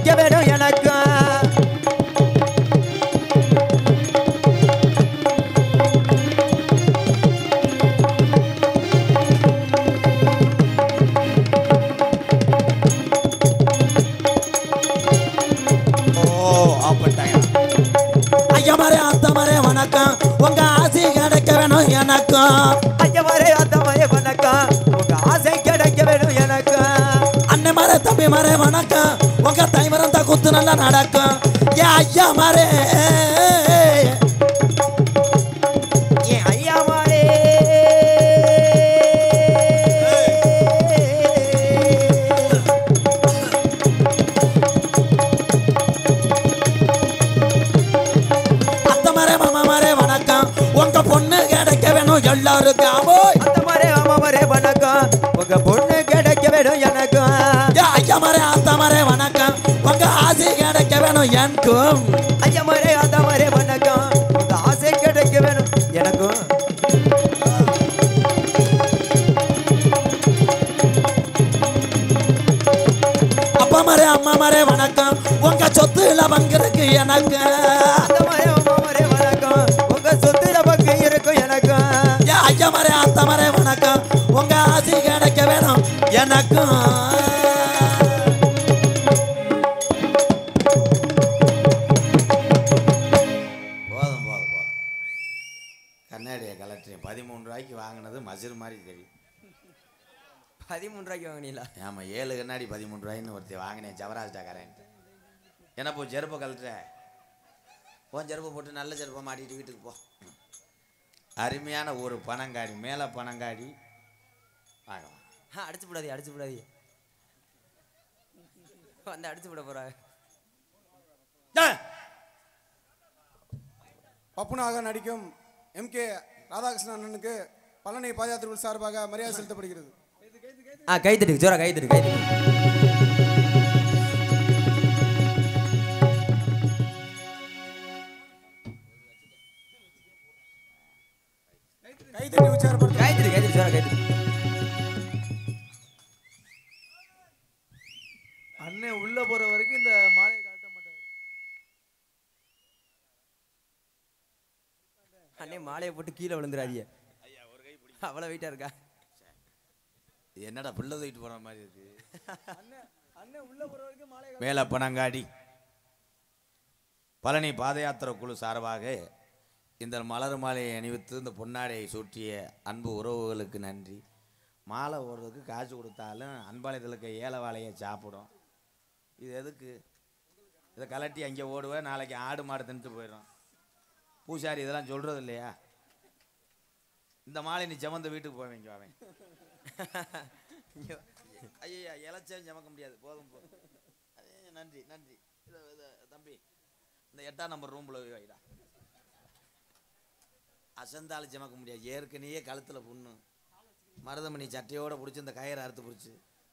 கிடைக்க வேணும் எனக்கு ஓ அப்பட்டாயா ஐயா மரே அத்த மரே வணக்கம் உங்க ஆசி கிடைக்க வேணும் எனக்கும் ஐயமாரே அத்தமாரே வணக்கம் உங்க ஆசை கிடைக்க வேணும் எனக்கு அண்ணன் மரே தம்பி மரே வணக்கம் உங்க தைமரம் தான் குத்து நல்லா நடக்கும் ஏ ஐயா மரே என் ஐயாமாரே அத்த மரே மாமா மரே வணக்கம் உங்க பொண்ணு கிடைக்க வேணும் எல்லாருக்கும் ஓய் அத்தமாரே அம்மாமாரே வணக்கம் உங்க பொண்ணு கிடைக்க வேணும் எனக்கு ஏ ஐயா மரே அத்த மரே வணக்கம் உங்க ஆசி கிடைக்க வேணும் எனக்கும் ஐயமாரே அத்தமாரே வணக்கம் உங்க ஆசை கிடைக்க வேணும் எனக்கும் அப்பா மரே அம்மா மரே வணக்கம் உங்க சொத்துல பங்கிருக்கு எனக்கு அத்தமாரே அம்மாமாரே வணக்கம் உங்க சொத்துல பக்கம் இருக்கும் எனக்கு ஏ ஐயா மரே அத்த மரே வணக்கம் உங்க ஆசி கிடைக்க வேணும் எனக்கும் போதும் போதும் போதும் கண்ணாடியை கலட்டுறேன் பதிமூணு ரூபாய்க்கு வாங்கினது மசிறு மாதிரி தெரியும் பதிமூணு ரூபாய்க்கு வாங்கினீங்களா ஆமாம் ஏழு கண்ணாடி பதிமூணு ரூபாய்ன்னு ஒருத்தர் வாங்கினேன் ஜவராஜ்டாக்காரன் என்ன போ செருப்பை கழட்டுற உன் செருப்பை போட்டு நல்ல செருப்பை மாட்டிட்டு வீட்டுக்கு போ அருமையான ஒரு பனங்காடி மேலே பனங்காடி வாங்க வாங்க. ஆ அடிச்சு விடாதீ அடிச்சு விடாதீ வந்து அடிச்சு விட போறா ஏய், பப்புனாக நடிக்கும் எம்கே ராதாகிருஷ்ணன் அண்ணனுக்கு பழனி பாதயாத்திரிகள் சார்பாக மரியாதை செலுத்தப்படுகிறது ஆ கை தட்டு ஜோரா கை தட்டு கை தட்டு கைத்தட்டி உச்சாரப்படுத்த கை தட்டு கை தட்டு ஜோரா கை தட்டு அண்ணன் உள்ள போற வரைக்கும் இந்த மாலையை காட்ட மாட்டாரு அண்ணே மாலையை போட்டு கீழே விழுந்துடாதீங்க அவ்வளோ வெயிட்டா இருக்கா இது என்னடா பிள்ளை தூக்கிட்டு போன மாதிரி இருக்கு அண்ணன் உள்ள போற வரைக்கும் மாலை மேலே பனங்காடி பழனி பாத யாத்திரை குழு சார்பாக இந்த மலர் மாலையை அணிவித்து இந்த பொன்னாடையை சூட்டிய அன்பு உறவுகளுக்கு நன்றி மாலை ஓடுறதுக்கு காசு கொடுத்தாலும் அன்பாளையத்தில் ஏழை வாழையை சாப்பிடும் இது எதுக்கு இதை கலட்டி அங்கே ஓடுவேன் நாளைக்கு ஆடு மாடு தின்ட்டு போயிடும் பூசாரி இதெல்லாம் சொல்கிறது இல்லையா இந்த மாலை நீ செமந்த வீட்டுக்கு போவீங்க அவன் ஐயா இலைச்சல் சமக்க முடியாது போதும் போதும் அதே, நன்றி நன்றி இத, இத, தம்பி இந்த எட்டாம் நம்பர் ரூம்ல போய் வைடா அசந்தாலும் சமக்க முடியாது ஏற்கனவே கழுத்துல புண்ணு மருதமணி சட்டையோட பிடிச்சி இந்த கயிறை அறுத்து பிடிச்சி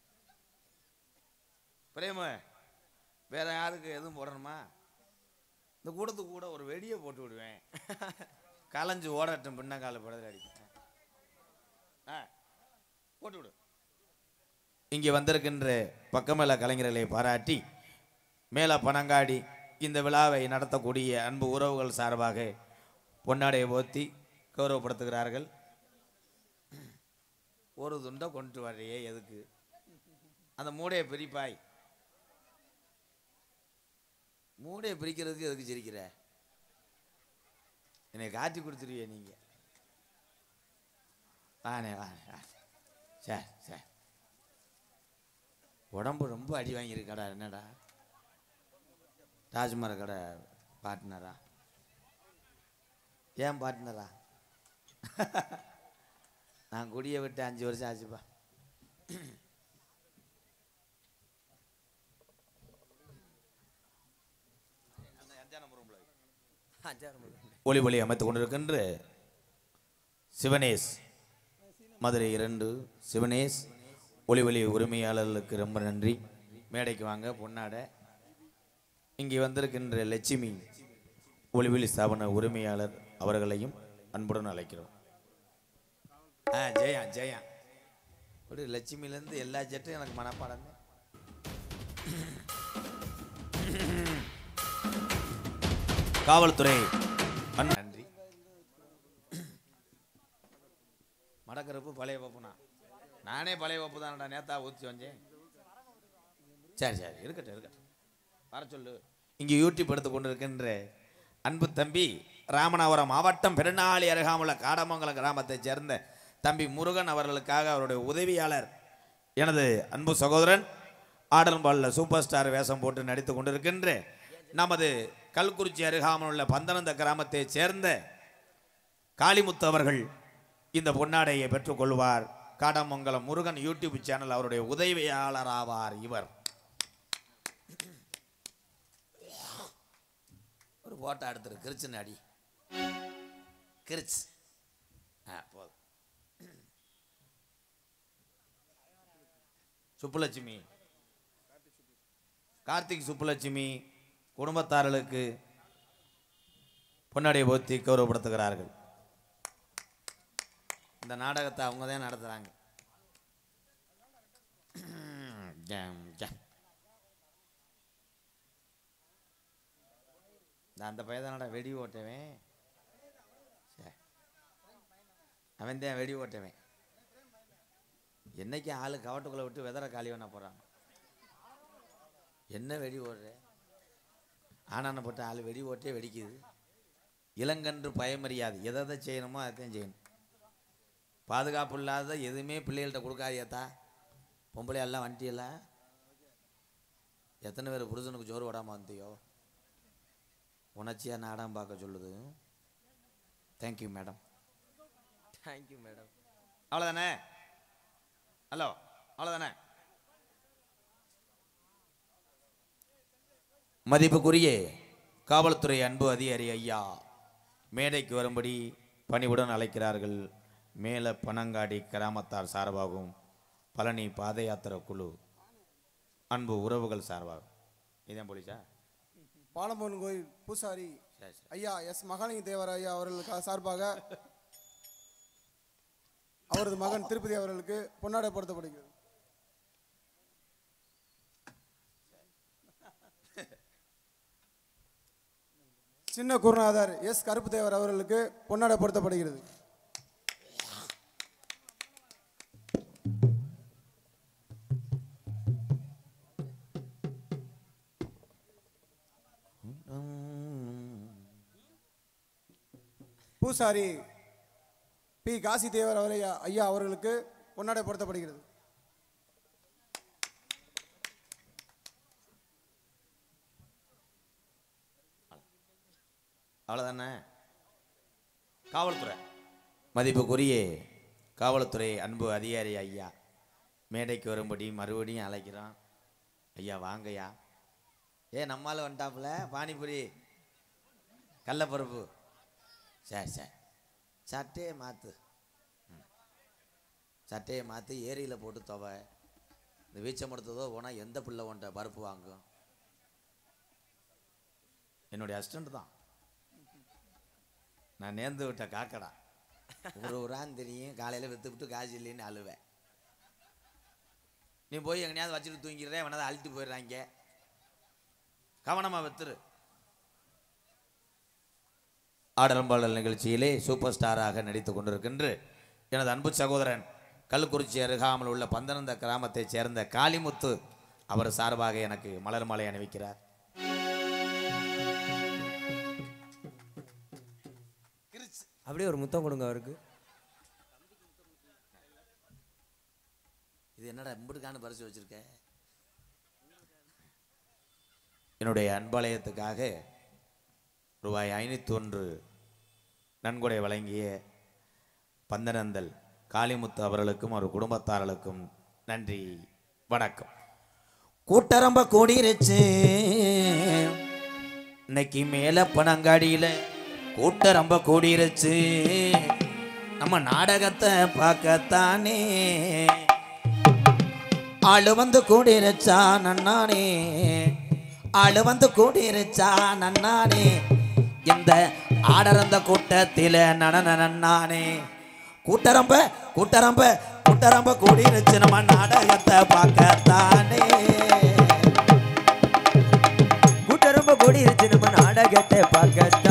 பிரேம வேற யாருக்கு எதுவும் போடணுமா இந்த கூடத்துக்கு கூட ஒரு வெடியை போட்டு விடுவேன் கலைஞ்சு ஓடட்டும் பின்னங்கால படத்தில் அடிப்பேன் ஆ போட்டு விடு இங்கே வந்திருக்கின்ற பக்கமேல கலைஞர்களை பாராட்டி மேல பனங்காடி இந்த விழாவை நடத்தக்கூடிய அன்பு உறவுகள் சார்பாக பொன்னாடையை போத்தி கௌரவப்படுத்துகிறார்கள் ஒரு துண்டை கொண்டு வர்றியே எதுக்கு அந்த மூடையை பிரிப்பாய் மூடையை பிரிக்கிறதுக்கு எதுக்கு சிரிக்கிற என்னை காட்டி கொடுத்துருவியே நீங்க வானே வானே வானே சரி சரி உடம்பு ரொம்ப அடி வாங்கியிருக்கடா என்னடா ராஜ்மர கடை பார்ட்னரா ஏன் பார்ட்னரா நான் குடியை விட்டு அஞ்சு வருஷம் ஆச்சுப்பா அஞ்சாறு ஒளி ஒளி அமைத்துக் கொண்டிருக்கின்ற சிவனேஷ் மதுரை இரண்டு சிவனேஷ் ஒளி ஒளி உரிமையாளர்களுக்கு ரொம்ப நன்றி மேடைக்கு வாங்க பொன்னாடை இங்கே வந்திருக்கின்ற லட்சுமி ஒளிவெளி ஸ்தாபன உரிமையாளர் அவர்களையும் அன்புடன் அழைக்கிறோம் ஆ ஜெயா ஜெயா ஒரு லட்சுமிலேருந்து எல்லா ஜெட்டும் எனக்கு மனப்பாடம் காவல்துறை அன்- நன்றி மடக்கறப்பு பழைய பப்புனா நானே பழைய பப்பு தானடா நேத்தா ஊற்றி வந்தேன் சரி சரி இருக்கட்டும் இருக்கட்டும் வர சொல்லு இங்கே யூடியூப் எடுத்து கொண்டு இருக்கின்ற அன்பு தம்பி ராமநாதபுரம் மாவட்டம் பெருநாளி அருகாமுள்ள காடமங்கலம் கிராமத்தைச் சேர்ந்த தம்பி முருகன் அவர்களுக்காக அவருடைய உதவியாளர் எனது அன்பு சகோதரன் ஆடல்பாலில் சூப்பர் ஸ்டார் வேஷம் போட்டு நடித்து கொண்டிருக்கின்ற நமது கல்குறிச்சி அருகாமல் உள்ள பந்தனந்த கிராமத்தைச் சேர்ந்த காளிமுத்து அவர்கள் இந்த பொன்னாடையை பெற்றுக்கொள்வார் காடமங்கலம் முருகன் யூடியூப் சேனல் அவருடைய உதவியாளர் ஆவார் இவர் ஒரு போட்டோ எடுத்துரு கிரிச்சுன்னு அடி கிரிச் ஆ போதும் சுப்புலட்சுமி கார்த்திக் சுப்புலட்சுமி குடும்பத்தார்களுக்கு பொன்னாடியை போத்தி கௌரவப்படுத்துகிறார்கள் இந்த நாடகத்தை அவங்க தான் நடத்துகிறாங்க ஜம், ஜம். இந்த அந்த பையன் தானடா வெடி ஓட்டவன் சே. அவன் தான் வெடி ஓட்டவன் என்னைக்கு ஆளு கவட்டுக்குள்ளே விட்டு வெதற காலி பண்ண போகிறான் என்ன வெடி ஓடுற ஆனானப்பட்ட ஆள் வெடி ஓட்டே வெடிக்குது இளங்கன்று பயமறியாது எதை எதை செய்யணுமோ அதைத்தான் செய்யணும் பாதுகாப்பு இல்லாத எதுவுமே பிள்ளைகள்கிட்ட கொடுக்காதியத்தா பொம்பளை எல்லாம் வண்டியெல்லாம் எத்தனை பேர் புருஷனுக்கு ஜோறு விடாம வந்தியோ உணர்ச்சியாக நாடகம் பார்க்க சொல்லுது தேங்க்யூ மேடம் தேங்க்யூ மேடம் அவ்வளோதானே ஹலோ அவ்வளோதானே மதிப்புக்குரிய காவல்துறை அன்பு அதிகாரி ஐயா மேடைக்கு வரும்படி பணிவுடன் அழைக்கிறார்கள் மேல பனங்காடி கிராமத்தார் சார்பாகவும் பழனி பாத யாத்திரை குழு அன்பு உறவுகள் சார்பாகும் இதான் போலீஸா பாலம்பன் கோயில் பூசாரி சரி சரி ஐயா எஸ் மகாலிங்க தேவர் ஐயா அவர்களுக்கு சார்பாக அவரது மகன் திருப்பதி அவர்களுக்கு பொன்னாடை பொருத்தப்படுகிறது சின்ன குருநாதர் எஸ் கருப்பு தேவர் அவர்களுக்கு பொன்னாடை பொருத்தப்படுகிறது பூசாரி பி காசி தேவர் அவரை ஐயா அவர்களுக்கு பொன்னாடை பொருத்தப்படுகிறது அவ்வளோதானே காவல்துறை மதிப்புக்குரிய காவல்துறை அன்பு அதிகாரி ஐயா மேடைக்கு வரும்படி மறுபடியும் அழைக்கிறோம் ஐயா வாங்கய்யா ஏ நம்மால் வந்துட்டாப்புல பானிபுரி கடலப்பருப்பு சரி சரி சட்டையை மாற்று சட்டையை மாற்றி ஏரியில் போட்டு துவை இந்த வீச்சம் எடுத்ததோ போனால் எந்த பிள்ளை ஒன்றை பருப்பு வாங்கும் என்னுடைய அசிஸ்டண்ட் தான் நான் நேர்ந்து விட்ட காக்கடா ஒரு ஊரான்னு தெரியும் காலையில் விற்று விட்டு காசு இல்லைன்னு அழுவேன் நீ போய் எங்கனையாவது வச்சுட்டு தூங்கிடுறேன் வேணாவது அழுட்டு போயிடுறாங்க கவனமாக வித்துரு ஆடலம்பாடல் நிகழ்ச்சியிலே சூப்பர் ஸ்டாராக நடித்து கொண்டிருக்கின்ற எனது அன்பு சகோதரன் கல்குறிச்சி அருகாமல் உள்ள பந்தனந்த கிராமத்தைச் சேர்ந்த காளிமுத்து அவர் சார்பாக எனக்கு மலர் மாலை அணிவிக்கிறார் அப்படியே ஒரு முத்தம் கொடுங்க அவருக்கு இது என்னடா இம்புட்டுக்கான பரிசு வச்சிருக்க என்னுடைய அன்பாலயத்துக்காக ரூபாய் ஐநூற்றி ஒன்று நன்கொடை வழங்கிய பந்தனந்தல் காளிமுத்து அவர்களுக்கும் அவர் குடும்பத்தார்களுக்கும் நன்றி வணக்கம் கூட்டரம்ப கூடிருச்சு இன்னைக்கு மேல பனங்காடியில கூட்டரம்ப கூடிருச்சு நம்ம நாடகத்தை பார்க்கத்தானே ஆளு வந்து கூடிருச்சா நன்னானே ஆளு வந்து கூடிருச்சா நன்னானே இந்த ஆடறந்த கூட்டத்தில நடன நன்னானே கூட்டரம்ப கூட்டரம்ப கூட்டரம்ப கூடிருச்சு நம்ம நாடகத்தை பார்க்கத்தானே கூட்டம் ரொம்ப கூடி இருச்சு நம்ம நாடகத்தை பார்க்கத்தான்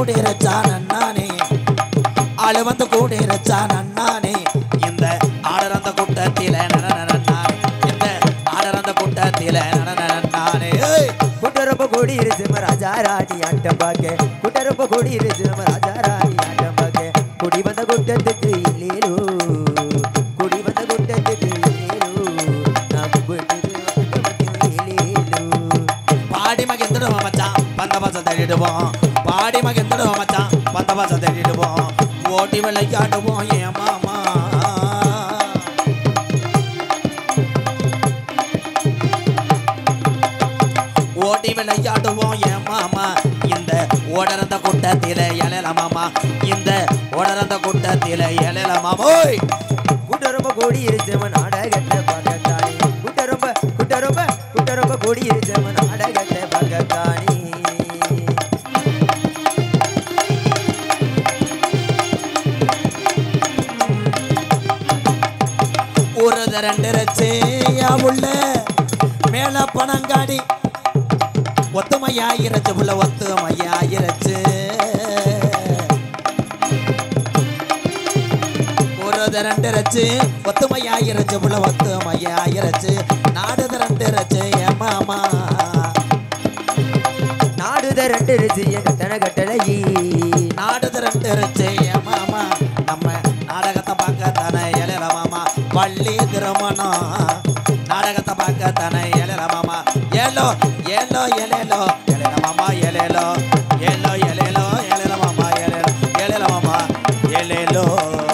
கூடிருச்சான் அண்ணானே ஆளு வந்து கூடிருச்சான் அண்ணானே இந்த ஆடரந்த கூட்டத்தில நடனானே இந்த ஆடரந்த கூட்டத்தில நடனானே ஏய் குட்டரப்ப கொடி இருச்சு நம்ம ராஜா ராணி ஆட்டம் பார்க்க குட்டரப்ப கொடி இருச்சு நம்ம ராஜா ராணி ஆட்டம் பார்க்க குடி வந்த கூட்டத்துக்கு இல்லேலோ குடி வந்த கூட்டத்துக்கு இல்லேலோ நான் கும்பிட்டது வந்தவனுக்கு இல்லேலோ பாடி மகிழ்ந்துடுவோம் மச்சான் பந்த பாசம் தேடிடுவோம் பாடி மகிழ்ந்துடுவோம் மச்சான் பந்த பாசம் தேடிடுவோம் ஓட்டி விளையாடுவோம் ஏன் மாமா ஓட்டி விளையாடுவோம் ஏன் மாமா இந்த ஓடரந்த கூட்டத்தில எழல மாமா இந்த ஓடரந்த கூட்டத்தில எழல மாமா ஓய் குட்டரப்ப கொடி இருச்சவன் நாடகத்தை பார்க்கத்தானே குட்டரப்ப குட்டரப்ப குட்டரப்ப கொடி இருச்சவன் நாடகத்தை பார்க்கத்தானே ஒரு ரெண்டு ரச்சையா உள்ள மேல பணங்காடி ஒத்துமையாயிருச்சு புள்ள ஒத்துமையாயிருச்சு ஒரு ரெண்டு ரச்சு ஒத்துமையாயிருச்சு புள்ள ஒத்துமையாயிருச்சு நாடு ரெண்டு ரச்சு ஏ மாமா நாடுத ரெண்டு ருச்சி என் கட்டண கட்டளையி நாடு ரெண்டு ரச்சு ஏ மாமா நம்ம நாடகத்தை பார்க்க தானே எழல மாமா பள்ளி திருமணம் நாடகத்தை பார்க்க தானே எழல மாமா ஏலோ ஏலோ எலேலோ எழல மாமா எலேலோ ஏலோ எலேலோ எழல மாமா எலேலோ எழல மாமா எலேலோ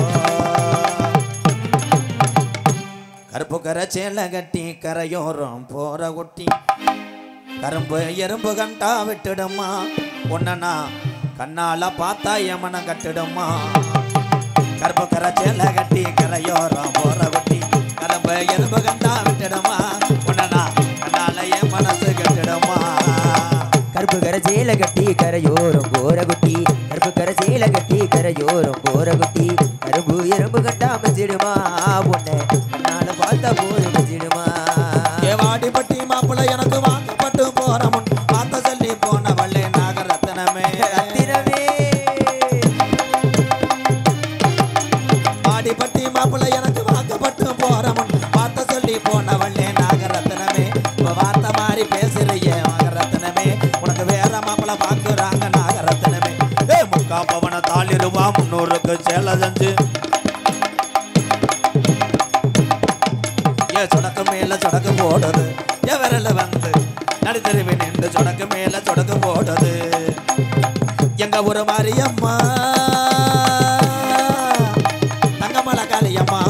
கருப்பு கரை சேலை கட்டி கரையோரம் போற ஒட்டி கரும்பு எறும்பு கண்டா விட்டுடுமா உன்னனா கண்ணால பார்த்தா எமன கட்டிடுமா கருப்பு கரை சேலை கட்டி கரையோரம் போற ஒட்டி கரும்பு எறும்பு கண்டா விட்டுடுமா உன்னனா கண்ணால என் மனசு கட்டிடுமா கருப்பு கரை சேலை கட்டி கரையோரம் போற குட்டி கருப்பு கரை சேலை கட்டி கரையோரம் போற குட்டி கரும்பு எறும்பு கட்டா அமைச்சிடுமா உன்னை கண்ணால பார்த்தா போதும் அமைச்சிடுமா ஏவாடி பட்டி மாப்பிள்ளை எனக்கு வாக்கப்பட்டு போற முன் பார்த்த சொல்லி போன வள்ளே நாகரத்னமே ரத்தினமே பாடிப்பட்டி மாப்பிள்ளை எனக்கு வாக்கப்பட்டு போற முன் பார்த்த சொல்லி போன வள்ளே நாகரத்னமே இப்ப வார்த்தை மாதிரி பேசுறியே நாகரத்னமே உனக்கு வேற மாப்பிள்ளை பாக்குறாங்க நாகரத்னமே ஏ முக்கா பவன தாலி ரூபா முன்னூறுக்கு சேலை செஞ்சு ஏ சொடக்கு மேல சொடக்கு போடுது ஏ விரல வந்து நடுத்தருவி நின்று சொடக்கு மேல சொடக்கு போடுது எங்க ஊரு மாரியம்மா தங்கமலை காளியம்மா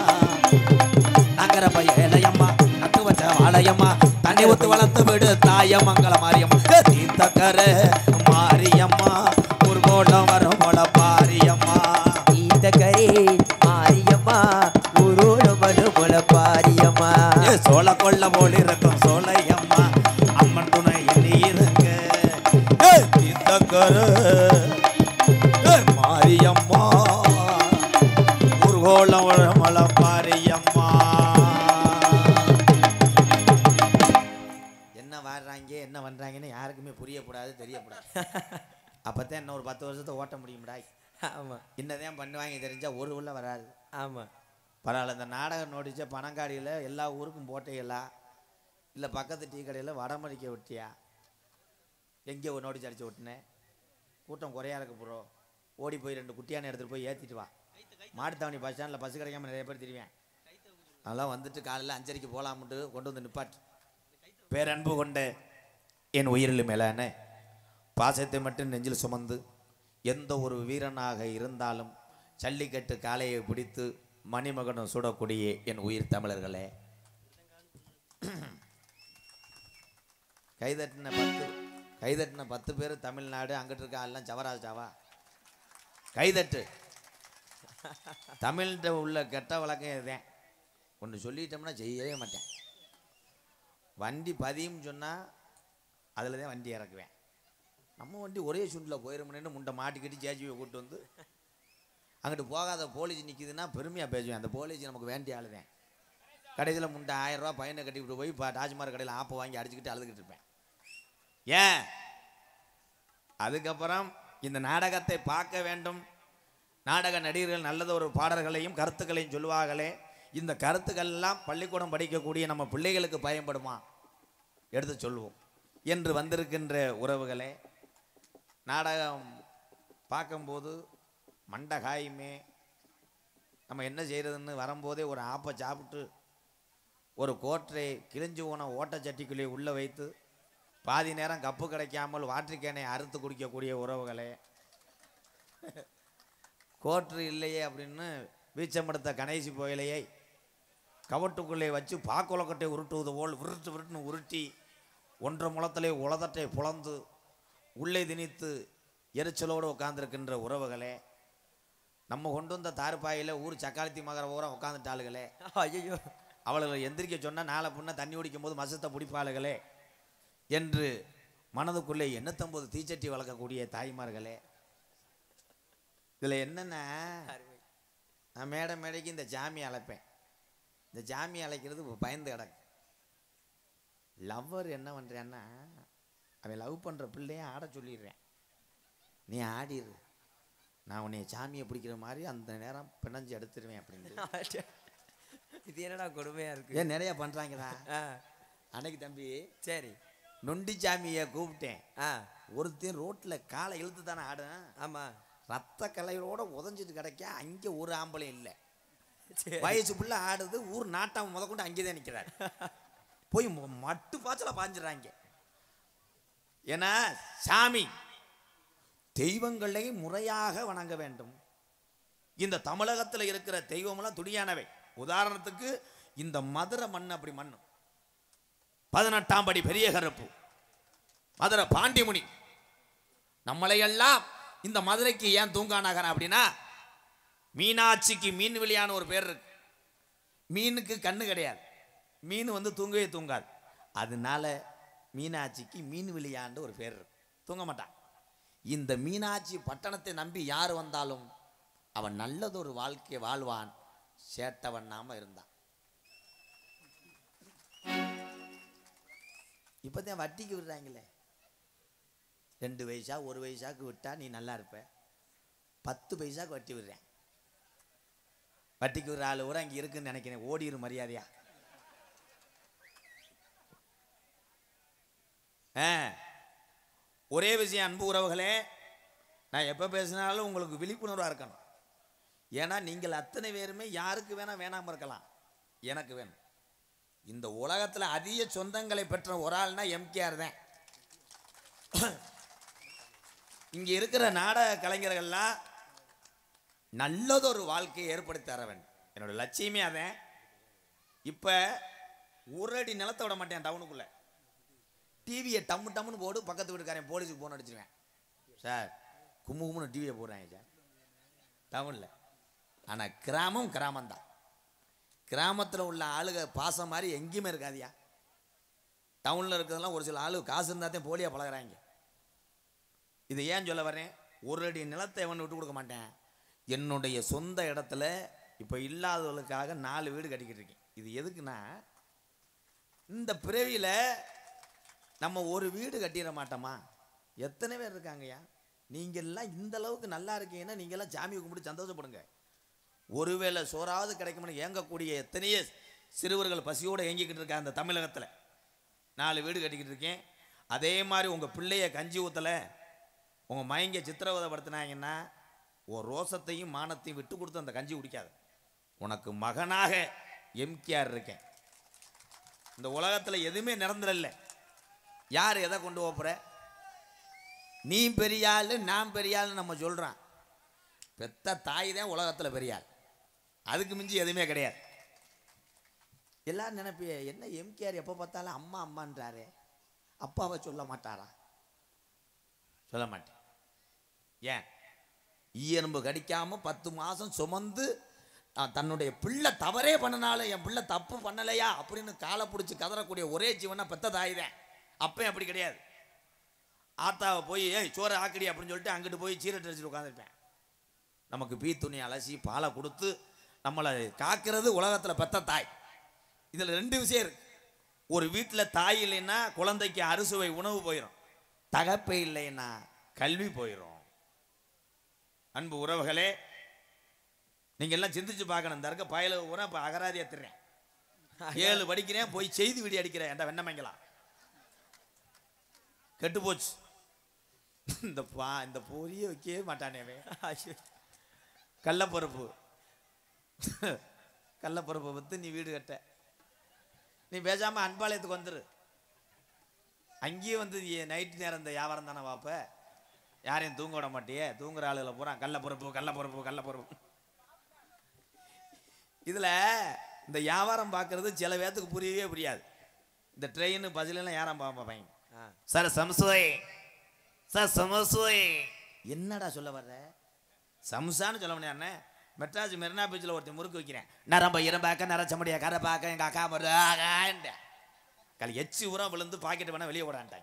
நகர பையலையம்மா நட்டு வச்ச வாழையம்மா தண்ணி ஊத்து வளர்த்து விடு தாய மங்கள மாரியம்மா ஏ, தீர்த்தக்கர மாரியம்மா ஒரு கோடம் வரும் போல பாரியம்மா இந்த கரே மாரியம்மா ஊரோட மனு முல பாரியம்மா ஏ சோள கொள்ள போல் இருக்கும் சோலையம்மா அம்மன் துணை எண்ணி இருங்க ஏ, தீர்த்தக்கர ஏ, மாரியம்மா ஊர்கோளம் மல பாரியம்மா என்ன வாடுறாங்க என்ன பண்றாங்கன்னு யாருக்குமே புரியக்கூடாது தெரியக்கூடாது அப்பதான் இன்னும் ஒரு பத்து வருஷத்தை ஓட்ட முடியும்டா ஆமா என்னதான் பண்ணுவாங்க தெரிஞ்சா ஒரு உள்ள வராது ஆமா பரவாயில்ல இந்த நாடகம் நோடிச்ச பணங்காடியில் எல்லா ஊருக்கும் போட்டீங்களா இல்லை பக்கத்து டீ கடையில் வடமடிக்க விட்டியா எங்கே ஒரு நோட்டீஸ் அடிச்சு விட்டுனேன் கூட்டம் குறையா இருக்கு ப்ரோ ஓடி போய் ரெண்டு குட்டியான எடுத்துகிட்டு போய் ஏற்றிட்டு வா மாட்டுத்தாவணி பஸ் ஸ்டாண்டில் பஸ் கிடைக்காம நிறைய பேர் தெரிவேன் அதெல்லாம் வந்துட்டு காலையில் அஞ்சரைக்கு போகலாம்ட்டு கொண்டு வந்து நிப்பாட்டு பேரன்பு கொண்ட என் உயிரில் மேலான பாசத்தை மட்டும் நெஞ்சில் சுமந்து எந்த ஒரு வீரனாக இருந்தாலும் ஜல்லிக்கட்டு காளையை பிடித்து மணிமகனும் சுடக்கூடிய என் உயிர் தமிழர்களே கைதட்டின பத்து கைதட்டின பத்து பேர் தமிழ்நாடு அங்கிட்டு இருக்க எல்லாம் ஜவராஜாவா கைதட்டு தமிழ்கிட்ட உள்ள கெட்ட வழக்கம் இதுதான் ஒன்று சொல்லிட்டோம்னா செய்யவே மாட்டேன் வண்டி பதியும் சொன்னால் அதில் தான் வண்டி இறக்குவேன் நம்ம வண்டி ஒரே சுண்டில் போயிருமுன்னு முண்டை மாட்டிக்கிட்டு ஜேஜிவை கூட்டு வந்து அங்கிட்டு போகாத போலீஸ் நிற்கிதுன்னா பெருமையாக பேசுவேன் அந்த போலீஸ் நமக்கு வேண்டிய ஆளுவேன் கடைசியில் முண்டை ஆயிரம் ரூபாய் பையனை கட்டிவிட்டு போய் இப்போ டாஜ்மார் கடையில் ஆப்பை வாங்கி அடிச்சுக்கிட்டு அழுதுகிட்டு இருப்பேன் ஏன் அதுக்கப்புறம் இந்த நாடகத்தை பார்க்க வேண்டும் நாடக நடிகர்கள் நல்லது ஒரு பாடல்களையும் கருத்துக்களையும் சொல்லுவார்களே இந்த கருத்துக்கள் எல்லாம் பள்ளிக்கூடம் படிக்கக்கூடிய நம்ம பிள்ளைகளுக்கு பயன்படுமா எடுத்து சொல்லுவோம் என்று வந்திருக்கின்ற உறவுகளே நாடகம் பார்க்கும்போது மண்டை காயுமே நம்ம என்ன செய்யறதுன்னு வரும்போதே ஒரு ஆப்பை சாப்பிட்டு ஒரு கோற்றை கிழிஞ்சு போன ஓட்டச்சட்டிக்குள்ளே உள்ளே வைத்து பாதி நேரம் கப்பு கிடைக்காமல் வாட்டர் அறுத்து குடிக்கக்கூடிய உறவுகளே கோற்று இல்லையே அப்படின்னு வீச்சம்படுத்த கணேசி புயலையை கவட்டுக்குள்ளே வச்சு பாக்குலக்கட்டை உருட்டுவது போல் உருட்டு உருட்டுன்னு உருட்டி ஒன்றரை முளத்திலே உலதட்டை புலந்து உள்ளே திணித்து எரிச்சலோடு உட்காந்துருக்கின்ற உறவுகளே நம்ம கொண்டு வந்த தார்பாயில் ஊர் சக்காலத்தி மகர ஊரம் உட்காந்துட்டாளுகளே ஐயோ அவளுகளை எந்திரிக்க சொன்னால் நாளை புண்ண தண்ணி குடிக்கும் போது மசத்தை பிடிப்பாளுகளே என்று மனதுக்குள்ளே எண்ணூத்தொம்பது தீச்சட்டி வளர்க்கக்கூடிய தாய்மார்களே இதில் என்னென்ன நான் மேடை மேடைக்கு இந்த ஜாமி அழைப்பேன் இந்த ஜாமி அழைக்கிறது இப்ப பயந்து கிடக்கு லவ்வர் என்ன பண்ணுறேன்னா அவன் லவ் பண்ணுற பிள்ளைய ஆட சொல்லிடுறேன் நீ ஆடிரு நான் உன்னை சாமியை பிடிக்கிற மாதிரி அந்த நேரம் பிணைஞ்சு எடுத்துருவேன் அப்படின்னு இது என்னடா கொடுமையா இருக்கு ஏன் நிறைய பண்ணுறாங்கடா ஆ, அன்னைக்கு தம்பி சரி நொண்டி சாமியை கூப்பிட்டேன் ஆ ஒருத்தன் ரோட்டில் காலை இழுத்து தானே ஆடுன் ஆமா ரத்த கலையோட உதஞ்சிட்டு கிடைக்க அங்கே ஒரு ஆம்பளையும் இல்லை சரி வயசு புள்ள ஆடுது ஊர் நாட்டம் முத கொண்டு அங்கே தான் நிற்கிறார் போய் ம- மட்டு பாய்ச்சல பாஞ்சிடறாங்க ஏன்னா சாமி தெய்வங்களை முறையாக வணங்க வேண்டும் இந்த தமிழகத்தில் இருக்கிற தெய்வமெல்லாம் துடியானவை உதாரணத்துக்கு இந்த மதுரை மண் அப்படி மண் பதினெட்டாம் படி பெரிய கருப்பு மதுரை பாண்டிமுனி நம்மளையெல்லாம் இந்த மதுரைக்கு ஏன் தூங்கா நகரம் அப்படின்னா மீனாட்சிக்கு மீன் விழியான ஒரு பேர் இருக்கு மீனுக்கு கண்ணு கிடையாது மீன் வந்து தூங்கவே தூங்காது அதனால மீனாட்சிக்கு மீன் விழியாண்டு ஒரு பேர் இருக்கு தூங்க மாட்டான் இந்த மீனாட்சி பட்டணத்தை நம்பி யார் வந்தாலும் அவன் நல்லதொரு வாழ்க்கையை வாழ்வான் சேட்டவண்ணாம இருந்தான் இப்போதான் வட்டிக்கு விடுறாங்களே ரெண்டு வயசா ஒரு வயசாக்கு விட்டா நீ நல்லா இருப்ப பத்து பைசாக்கு வட்டி விடுறேன் வட்டிக்கு விடுற ஆள் கூட அங்கே இருக்குன்னு நினைக்கிறேன் ஓடிரு மரியாதையா ஆ ஒரே விஷயம் அன்பு உறவுகளே நான் எப்போ பேசினாலும் உங்களுக்கு விழிப்புணர்வாக இருக்கணும் ஏன்னா நீங்கள் அத்தனை பேருமே யாருக்கு வேணா வேணாம இருக்கலாம் எனக்கு வேணும் இந்த உலகத்தில் அதிக சொந்தங்களை பெற்ற ஒரு ஆள்னா எம்கேஆர் தான் இங்கே இருக்கிற நாடக கலைஞர்கள்லாம் நல்லதொரு வாழ்க்கையை ஏற்படுத்தி தர வேண்டும் என்னோட லட்சியமே அதான் இப்போ ஒரு அடி நிலத்தை விட மாட்டேன் டவுனுக்குள்ளே டிவியை டம்மு டம்முன்னு போடு பக்கத்து வீட்டுக்காரன் போலீஸுக்கு போன் அடிச்சிருவேன் சார் கும்மு கும்முன்னு டிவியை போடுறாங்க சார் டவுனில் ஆனால் கிராமம் கிராமம்தான் கிராமத்தில் உள்ள ஆளுக பாசம் மாதிரி எங்கேயுமே இருக்காதியா டவுனில் இருக்கிறதெல்லாம் ஒரு சில ஆளு காசு இருந்தால் தான் போலியாக பழகுறாங்க இது ஏன் சொல்ல வரேன் ஒரு அடி நிலத்தை எவன் விட்டு கொடுக்க மாட்டேன் என்னுடைய சொந்த இடத்துல இப்போ இல்லாதவர்களுக்காக நாலு வீடு கட்டிக்கிட்டு இருக்கேன் இது எதுக்குன்னா இந்த பிறவியில் நம்ம ஒரு வீடு கட்டிட மாட்டோமா எத்தனை பேர் இருக்காங்கய்யா நீங்கள்லாம் இந்த அளவுக்கு நல்லா இருக்கீங்கன்னா நீங்கள்லாம் சாமி கும்பிட்டு சந்தோஷப்படுங்க ஒருவேளை சோறாவது கிடைக்கும்னு ஏங்கக்கூடிய எத்தனையோ சிறுவர்கள் பசியோடு ஏங்கிக்கிட்டு இருக்காங்க அந்த தமிழகத்தில் நாலு வீடு கட்டிக்கிட்டு இருக்கேன் அதே மாதிரி உங்கள் பிள்ளைய கஞ்சி ஊற்றலை உங்கள் மயங்க சித்திரவதைப்படுத்தினாங்கன்னா ஒரு ரோசத்தையும் மானத்தையும் விட்டு கொடுத்து அந்த கஞ்சி குடிக்காது உனக்கு மகனாக எம்கேஆர் இருக்கேன் இந்த உலகத்தில் எதுவுமே நிரந்தரம் இல்லை யார் எதை கொண்டு போகிற நீ பெரிய ஆளு நான் பெரிய ஆளுன்னு நம்ம சொல்கிறான் பெத்த தாய் தான் உலகத்தில் பெரிய ஆள் அதுக்கு மிஞ்சி எதுவுமே கிடையாது எல்லாரும் நினைப்பிய என்ன எம்கேஆர் எப்போ பார்த்தாலும் அம்மா அம்மான்றாரே அப்பாவை சொல்ல மாட்டாரா சொல்ல மாட்டேன் ஏன் ஈயெலும்பு கடிக்காம பத்து மாதம் சுமந்து ஆ, தன்னுடைய பிள்ளை தவறே பண்ணினாலும் என் பிள்ளை தப்பு பண்ணலையா அப்படின்னு காலை பிடிச்சி கதறக்கூடிய ஒரே ஜீவனா பெத்த தாய் தான் அப்பயும் அப்படி கிடையாது ஆத்தாவை போய் ஏய் சோறு ஆக்கடி அப்படின்னு சொல்லிட்டு அங்கிட்டு போய் சீரட்டு அடிச்சுட்டு உட்காந்துருப்பேன் நமக்கு பீ துணி அலசி பாலை கொடுத்து நம்மளை காக்கிறது உலகத்தில் பெத்த தாய் இதில் ரெண்டு விஷயம் இருக்கு ஒரு வீட்டில் தாய் இல்லைன்னா குழந்தைக்கு அறுசுவை உணவு போயிடும் தகப்பை இல்லைன்னா கல்வி போயிடும் அன்பு உறவுகளே நீங்க எல்லாம் சிந்திச்சு பார்க்கணும் இந்த இருக்க பயல ஊரா இப்போ அகராதி ஏத்துறேன் ஏழு படிக்கிறேன் போய் செய்தி விடி அடிக்கிறேன் என்ற வெண்ணமங்கலாம் கெட்டு போச்சு இந்த பா இந்த பொரிய வைக்கவே மாட்டானே அவன். கடலப்பருப்பு கடலப்பருப்பை விற்று நீ வீடு கட்ட நீ பேசாம அன்பாலயத்துக்கு வந்துரு அங்கேயும் வந்து நைட்டு நேரம் இந்த வியாபாரம் தானே பார்ப்ப யாரையும் தூங்க விட மாட்டியே தூங்குற ஆளுகளை பூரா கடலப்பருப்பு கடலப்பருப்பு கடலப்பருப்பு இதில் இந்த வியாபாரம் பார்க்கறது சில பேர்த்துக்கு புரியவே புரியாது இந்த ட்ரெயின் பஸ்லாம் யாரும் பார்ப்பாங்க சார் சம்சோய் சார் சமசோய் என்னடா சொல்ல வர்ற சம்சான்னு சொல்ல முடியாது மெட்ராஸ் மெரினா பீச்சில் ஒருத்தன் முறுக்கு வைக்கிறேன் நரம்ப இரம்பாக்க நரச்ச முடியா கரை பார்க்க எங்கள் அக்கா மருந்த கல் எச்சி உரம் விழுந்து பாக்கெட் வேணா வெளியே விடான்ட்டாங்க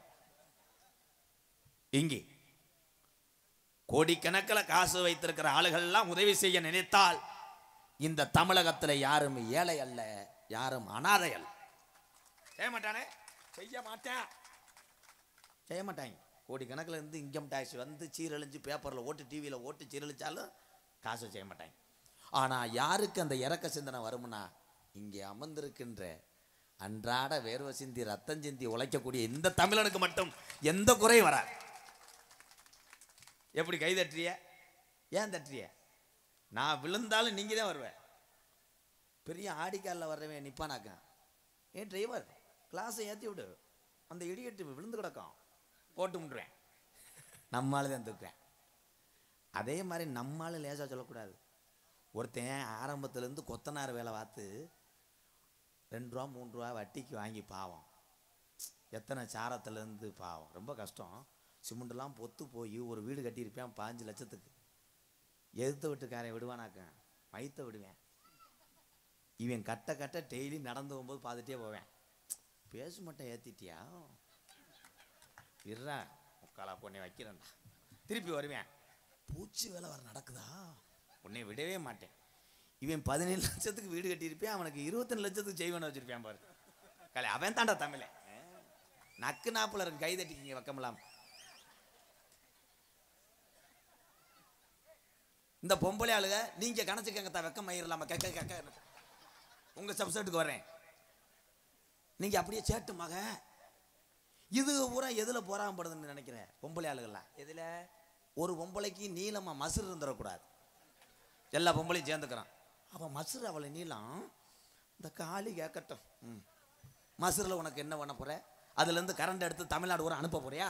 இங்கே கோடிக்கணக்கில் காசு வைத்திருக்கிற ஆளுகள்லாம் உதவி செய்ய நினைத்தால் இந்த தமிழகத்தில் யாரும் ஏழை அல்ல யாரும் அனாதை அல்ல செய்ய மாட்டானே செய்ய மாட்டேன் செய்ய மாட்டாங்க கோடிக்கணக்கில் இருந்து இன்கம் டேக்ஸ் வந்து சீரழிஞ்சு பேப்பரில் ஓட்டு டிவியில் ஓட்டு சீரழிச்சாலும் காசு செய்ய மாட்டாங்க ஆனால் யாருக்கு அந்த இறக்க சிந்தனை வரும்னா இங்கே அமர்ந்திருக்கின்ற அன்றாட வேர்வை சிந்தி ரத்தம் சிந்தி உழைக்கக்கூடிய இந்த தமிழனுக்கு மட்டும் எந்த குறையும் வராது எப்படி கை தட்டுறிய ஏன் தட்டுறிய நான் விழுந்தாலும் நீங்கள் தான் வருவேன் பெரிய ஆடிக்காலில் வர்றவன் நிப்பானாக்க ஏன் டிரைவர் கிளாஸை ஏற்றி விடு அந்த இடியட்டு விழுந்து கிடக்கும் போட்டு முட்டுருவேன் நம்மளால தான் தூக்குவேன் அதே மாதிரி நம்மளால லேசாக சொல்லக்கூடாது ஒருத்தன் ஆரம்பத்துலேருந்து கொத்தனார் வேலை பார்த்து ரெண்டு ரூபா மூணு ரூபா வட்டிக்கு வாங்கி பாவம் எத்தனை சாரத்துலேருந்து பாவம் ரொம்ப கஷ்டம் சிமெண்ட்லாம் பொத்து போய் ஒரு வீடு கட்டியிருப்பேன் பாஞ்சு லட்சத்துக்கு எதிர்த்த வீட்டுக்காரன் விடுவானாக்க மைத்த விடுவேன் இவன் கட்ட கட்ட டெய்லி நடந்து போகும்போது பார்த்துட்டே போவேன் பேச மாட்டேன் ஏற்றிட்டியா இருறா முக்காலா பொண்ணை வைக்கிறேன்டா திருப்பி வருவேன் பூச்சி வேலை வர நடக்குதா உன்னை விடவே மாட்டேன் இவன் பதினேழு லட்சத்துக்கு வீடு கட்டியிருப்பேன் அவனுக்கு இருபத்தஞ்சு லட்சத்துக்கு செய்வன வச்சிருப்பேன் பாரு கலை அவன் தாண்டா தமிழன் நக்கு நாப்பில் இருக்கு கை தட்டிக்கிங்க வைக்கமலாம் இந்த பொம்பளை ஆளுக நீங்க கணச்சுக்கங்க தான் வெக்கம் மயிரலாம கேட்க கேட்க உங்க சப்செட்டுக்கு வரேன் நீங்க அப்படியே சேட்டு மக இது பூரா எதுல போறாமப்படுதுன்னு நினைக்கிறேன் பொம்பளை ஆளுகள்லாம் எதுல ஒரு பொம்பளைக்கு நீளமா மசுறு இருந்துடக்கூடாது எல்லா பொம்பளையும் சேர்ந்துக்கிறான் அவன் மசுறு அவளை நீளம் இந்த காளி கேட்கட்டும் ம் மசுரில் உனக்கு என்ன பண்ண போற அதுலேருந்து கரண்ட் எடுத்து தமிழ்நாடு ஊரை அனுப்ப போறியா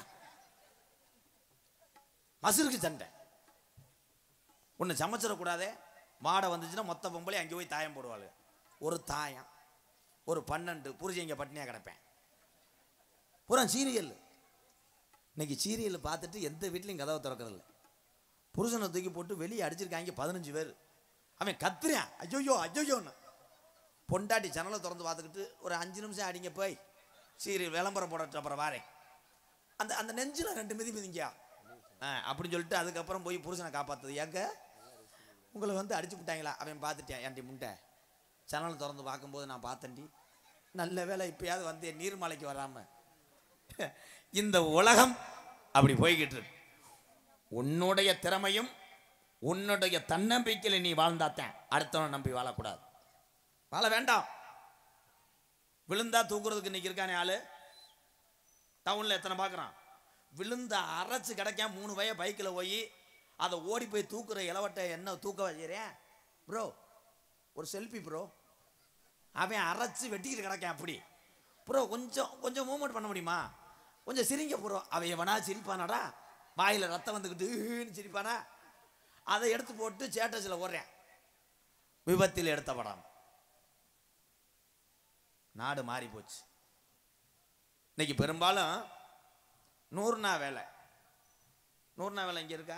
மசுருக்கு சண்டை ஒன்று சமைச்சிடக்கூடாதே மாடை வந்துச்சுன்னா மொத்த பொம்பளை அங்கே போய் தாயம் போடுவாள் ஒரு தாயம் ஒரு பன்னெண்டு புரிஞ்சு இங்கே பட்டினியாக கிடப்பேன் பூரா சீரியல் இன்னைக்கு சீரியல் பார்த்துட்டு எந்த வீட்லையும் கதவை திறக்கறதில்ல புருஷனை தூக்கி போட்டு வெளியே அடிச்சிருக்காங்க பதினஞ்சு பேர் அவன் கத்துறான் ஐயோயோ ஐயோயோன்னு பொண்டாட்டி ஜன்னலை திறந்து பார்த்துக்கிட்டு ஒரு அஞ்சு நிமிஷம் அடிங்க போய் சீரியல் விளம்பரம் போடட்டும் அப்புறம் வாரேன் அந்த அந்த நெஞ்சில் ரெண்டு மிதி மிதிங்கயா ஆ அப்படின்னு சொல்லிட்டு அதுக்கப்புறம் போய் புருஷனை காப்பாற்றுது ஏங்க உங்களை வந்து அடிச்சு விட்டாங்களா அவன் பார்த்துட்டேன் ஏன்டி முண்டை ஜன்னலை திறந்து பார்க்கும்போது நான் பார்த்தேன்டி நல்ல வேளை இப்பயாவது வந்து என் நீர்மலைக்கு வராமல் இந்த உலகம் அப்படி போய்கிட்டு இருக்கு உன்னுடைய திறமையும் உன்னுடைய தன்னம்பிக்கையில் நீ வாழ்ந்தாத்தேன் அடுத்தவனை நம்பி வாழக்கூடாது வாழ வேண்டாம் விழுந்தா தூக்குறதுக்கு இன்னைக்கு இருக்கானே ஆளு டவுன்ல எத்தனை பார்க்குறான் விழுந்த அரைச்சு கிடைக்காம மூணு வய பைக்கில் போய் அதை ஓடி போய் தூக்குற இளவட்டை என்ன தூக்க வச்சுறேன் ப்ரோ ஒரு செல்ஃபி ப்ரோ அவன் அரைச்சு வெட்டிக்கிட்டு கிடக்கான் அப்படி ப்ரோ கொஞ்சம் கொஞ்சம் மூவ்மெண்ட் பண்ண முடியுமா கொஞ்சம் சிரிங்க ப்ரோ அவன் எவனா சிரிப்பானாடா வாயில் ரத்தம் வந்துக்கிட்டு "ஈன்னு சிரிப்பானா அதை எடுத்து போட்டு சேட்டஸில் ஓடுறேன் விபத்தில் எடுத்த படம் நாடு மாறி போச்சு இன்னைக்கு பெரும்பாலும் நூறுநா வேலை நூறுநா வேலை இங்கே இருக்கா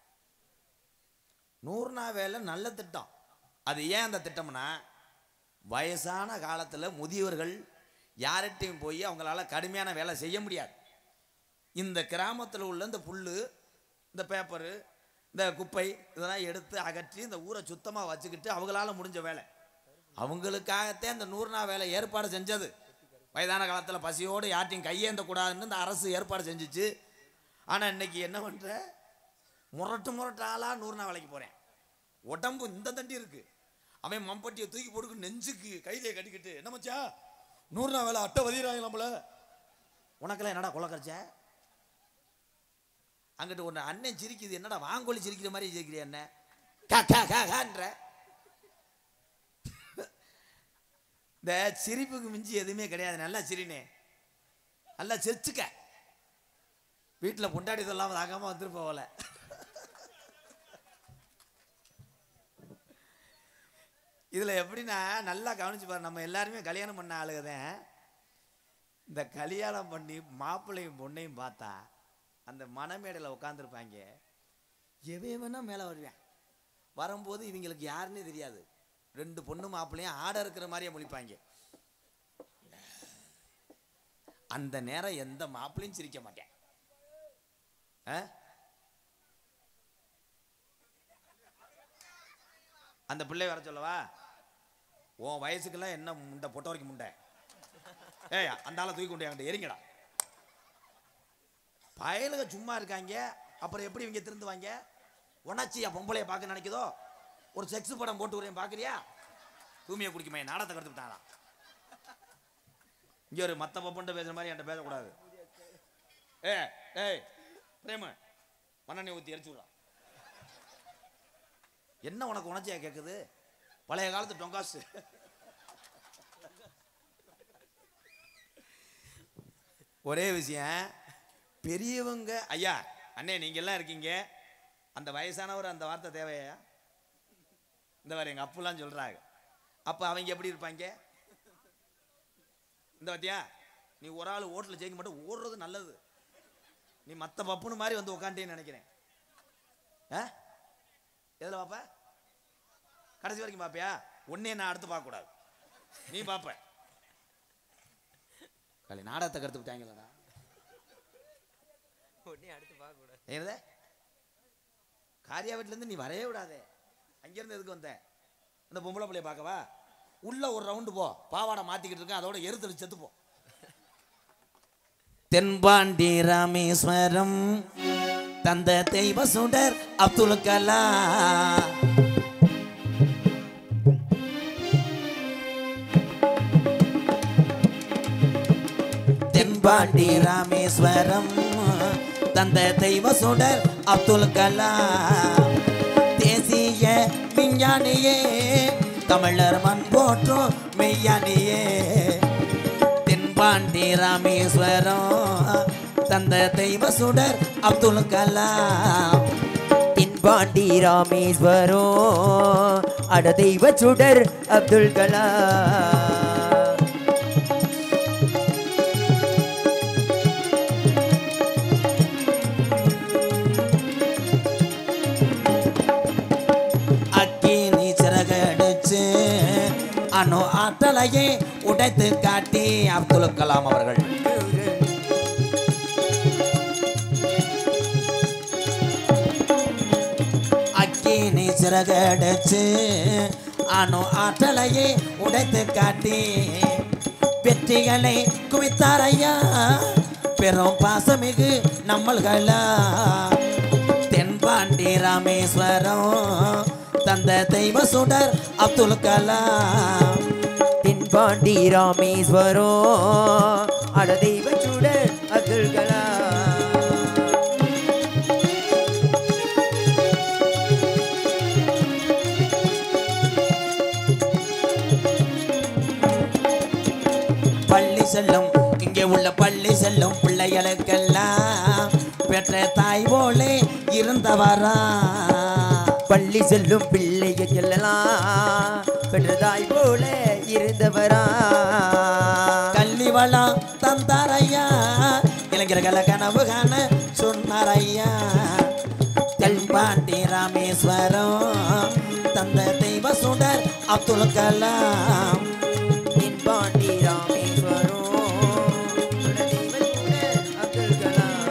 நூறுநா வேலை நல்ல திட்டம் அது ஏன் அந்த திட்டம்னா வயசான காலத்தில் முதியவர்கள் யார்கிட்டையும் போய் அவங்களால கடுமையான வேலை செய்ய முடியாது இந்த கிராமத்தில் உள்ள இந்த புல் இந்த பேப்பரு இந்த குப்பை இதெல்லாம் எடுத்து அகற்றி இந்த ஊரை சுத்தமாக வச்சுக்கிட்டு அவங்களால முடிஞ்ச வேலை அவங்களுக்காகத்தான் இந்த நூறு நாள் வேலை ஏற்பாடு செஞ்சது வயதான காலத்தில் பசியோடு யார்ட்டையும் கையேந்த கூடாதுன்னு இந்த அரசு ஏற்பாடு செஞ்சுச்சு ஆனால் இன்னைக்கு என்ன பண்ணுற முரட்டு முரட்டு ஆளா நூறு நாள் வேலைக்கு போகிறேன் உடம்பு இந்த தண்டி இருக்கு அவன் மம்பட்டியை தூக்கி போட்டுக்கு நெஞ்சுக்கு கையிலே கட்டிக்கிட்டு என்ன மச்சா நூறு நாள் வேலை அட்டை வதிராங்க நம்மள உனக்கெல்லாம் என்னடா குலக்கரைச்ச அங்கிட்டு ஒன்று அண்ணன் சிரிக்குது என்னடா வாங்கோலி சிரிக்கிற மாதிரி சிரிக்கிறியா என்ன கா கா கா கான்ற இந்த சிரிப்புக்கு மிஞ்சி எதுவுமே கிடையாது நல்லா சிரினே நல்லா சிரிச்சுக்க வீட்டில் பொண்டாடி சொல்லாமல் தாக்காம வந்துட்டு போகல இதில் எப்படின்னா நல்லா கவனிச்சு பாரு நம்ம எல்லாருமே கல்யாணம் பண்ண ஆளுகதான் இந்த கல்யாணம் பண்ணி மாப்பிள்ளையும் பொண்ணையும் பார்த்தா அந்த மணமேடையில் உட்காந்துருப்பாங்க எவன் வேணா மேலே வருவேன் வரும்போது இவங்களுக்கு யாருன்னே தெரியாது ரெண்டு பொண்ணு மாப்பிள்ளையும் ஆட இருக்கிற மாதிரியே முழிப்பாங்க அந்த நேரம் எந்த மாப்பிள்ளையும் சிரிக்க மாட்டேன் ஆ? அந்த பிள்ளை வர சொல்லவா உன் வயசுக்கெல்லாம் என்ன முண்டை பொட்ட வரைக்கும் முண்டை ஏய் அந்த ஆளை தூக்கி கொண்டு என்கிட்ட எரிங்கடா பயலுக சும்மா இருக்காங்க அப்புறம் எப்படி இவங்க திருந்துவாங்க உணர்ச்சியா பொம்பளைய பார்க்க நினைக்குதோ ஒரு செக்ஸ் படம் போட்டு வரேன் பார்க்குறியா தூமியை குடிக்குமே நாடகத்தை கருத்துட்டாங்களா இங்கே ஒரு மற்ற பப்பன்ட்டு பேசுகிற மாதிரி என்கிட்ட பேசக்கூடாது ஏ ஏய் பிரேம மண்ணெண்ணெய் ஊற்றி எரிச்சு விடா என்ன உனக்கு உணர்ச்சியா கேட்குது பழைய காலத்து டொங்காசு ஒரே விஷயம் பெரியவங்க ஐயா அண்ணே நீங்க எல்லாம் இருக்கீங்க அந்த வயசானவர் அந்த வார்த்தை தேவையா இந்த மாதிரி எங்க அப்புலாம் சொல்றாங்க அப்ப அவங்க எப்படி இருப்பாங்க இந்த வாத்தியா நீ ஒரு ஆள் ஓட்டில் ஜெயிக்க மாட்டே ஓடுறது நல்லது நீ மற்ற பப்புனு மாதிரி வந்து உட்காந்துட்டேன்னு நினைக்கிறேன் ஆ எதில் பாப்ப கடைசி வரைக்கும் பாப்பியா ஒன்னே நான் அடுத்து பார்க்கக்கூடாது நீ பாப்ப காலை நாடகத்தை கருத்து விட்டாங்களடா உடனே அடுத்து பார்க்க கூடாது என்னது காரியா வீட்டிலேருந்து நீ வரவே விடாதே அங்கேருந்து எதுக்கு வந்த அந்த பொம்பளை பிள்ளைய பார்க்கவா உள்ள ஒரு ரவுண்டு போ பாவாடை மாத்திக்கிட்டு இருக்கேன் அதோட எருத்தடி செத்து போ தென்பாண்டி ராமேஸ்வரம் தந்த தெய்வ சுடர் அப்துல் கலாம் தென்பாண்டி ராமேஸ்வரம் தந்த தெய்வ சுடர் அப்துல் கலாம் தேசிய விஞ்ஞானியே தமிழர் மண் போற்றும் மெய்யானியே தென்பாண்டி ராமேஸ்வரம் தந்த தெய்வ சுடர் அப்துல் கலாம் தென்பாண்டி ராமேஸ்வரம் அட தெய்வ சுடர் அப்துல் கலாம் அக்கினி சிறகடிச்சு அணு ஆற்றலையே உடைத்து காட்டி அப்துல் கலாம் அவர்கள் அக்கினி சிறகடிச்சு அணு ஆற்றலையே உடைத்து காட்டி வெற்றிகளை குவித்தாரையா பெரும் பாசமிகு நம்மள்களா தென்பாண்டி ராமேஸ்வரம் தந்த தெய்வ சுடர் அப்துல் கலாம் தென்பாண்டி ராமேஸ்வரம் அட தெய்வ சுடர் அப்துல் கலாம் பள்ளி செல்லும் இங்கே உள்ள பள்ளி செல்லும் பிள்ளைகளுக்கெல்லாம் பெற்ற தாய் போலே இருந்தவரா பள்ளி செல்லும் பிள்ளைகள் எல்லாம் பெற்றதாய் போல இருந்தவரா கல்வி வளம் தந்தாரையா இளைஞர்களை கனவு காண சொன்னாரையா தென்பாண்டி ராமேஸ்வரம் தந்த தெய்வ சுடர் அப்துல் கலாம் தென்பாண்டி ராமேஸ்வரம் அட தெய்வ சுடர் அப்துல் கலாம்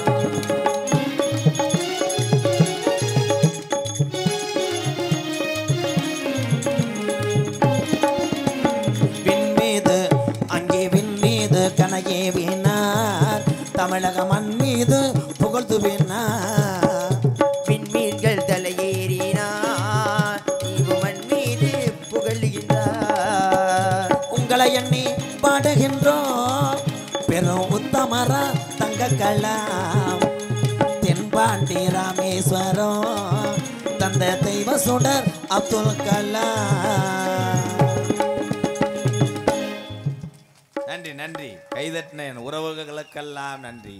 விண்மீது அங்கே விண்மீது கனையே வீணார் தமிழக மண் மீது புகழ்ந்து வீணார் பெரும் உத்தமரா தங்க கலாம் தென்பாண்டி ராமேஸ்வரம் தந்த தெய்வ சுடர் அப்துல் கலாம் நன்றி நன்றி கைதட்டின என் உறவுகளுக்கெல்லாம் நன்றி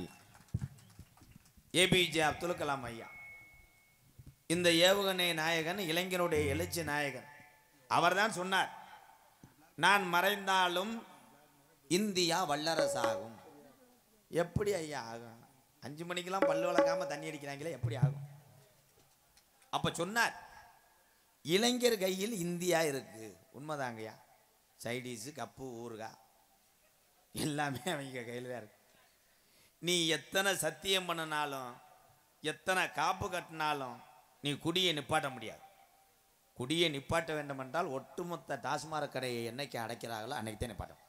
ஏபிஜே அப்துல் கலாம் ஐயா இந்த ஏவுகணை நாயகன் இளைஞருடைய எழுச்சி நாயகன் அவர்தான் சொன்னார் நான் மறைந்தாலும் இந்தியா வல்லரசாகும் எப்படி ஐயா ஆகும் அஞ்சு மணிக்கெல்லாம் பல்லு வளர்க்காம தண்ணி அடிக்கிறாங்களே எப்படி ஆகும் அப்ப சொன்னார் இளைஞர் கையில் இந்தியா இருக்கு உண்மைதாங்கய்யா சைடிஸு கப்பு ஊறுகாய் எல்லாமே அவங்க கையில் தான் இருக்கு நீ எத்தனை சத்தியம் பண்ணினாலும் எத்தனை காப்பு கட்டினாலும் நீ குடியை நிப்பாட்ட முடியாது குடியை நிப்பாட்ட வேண்டும் என்றால் ஒட்டுமொத்த டாஸ்மாக் கடையை என்னைக்கு அடைக்கிறாங்களோ அன்னைக்கு தான் நிப்பாட்டும்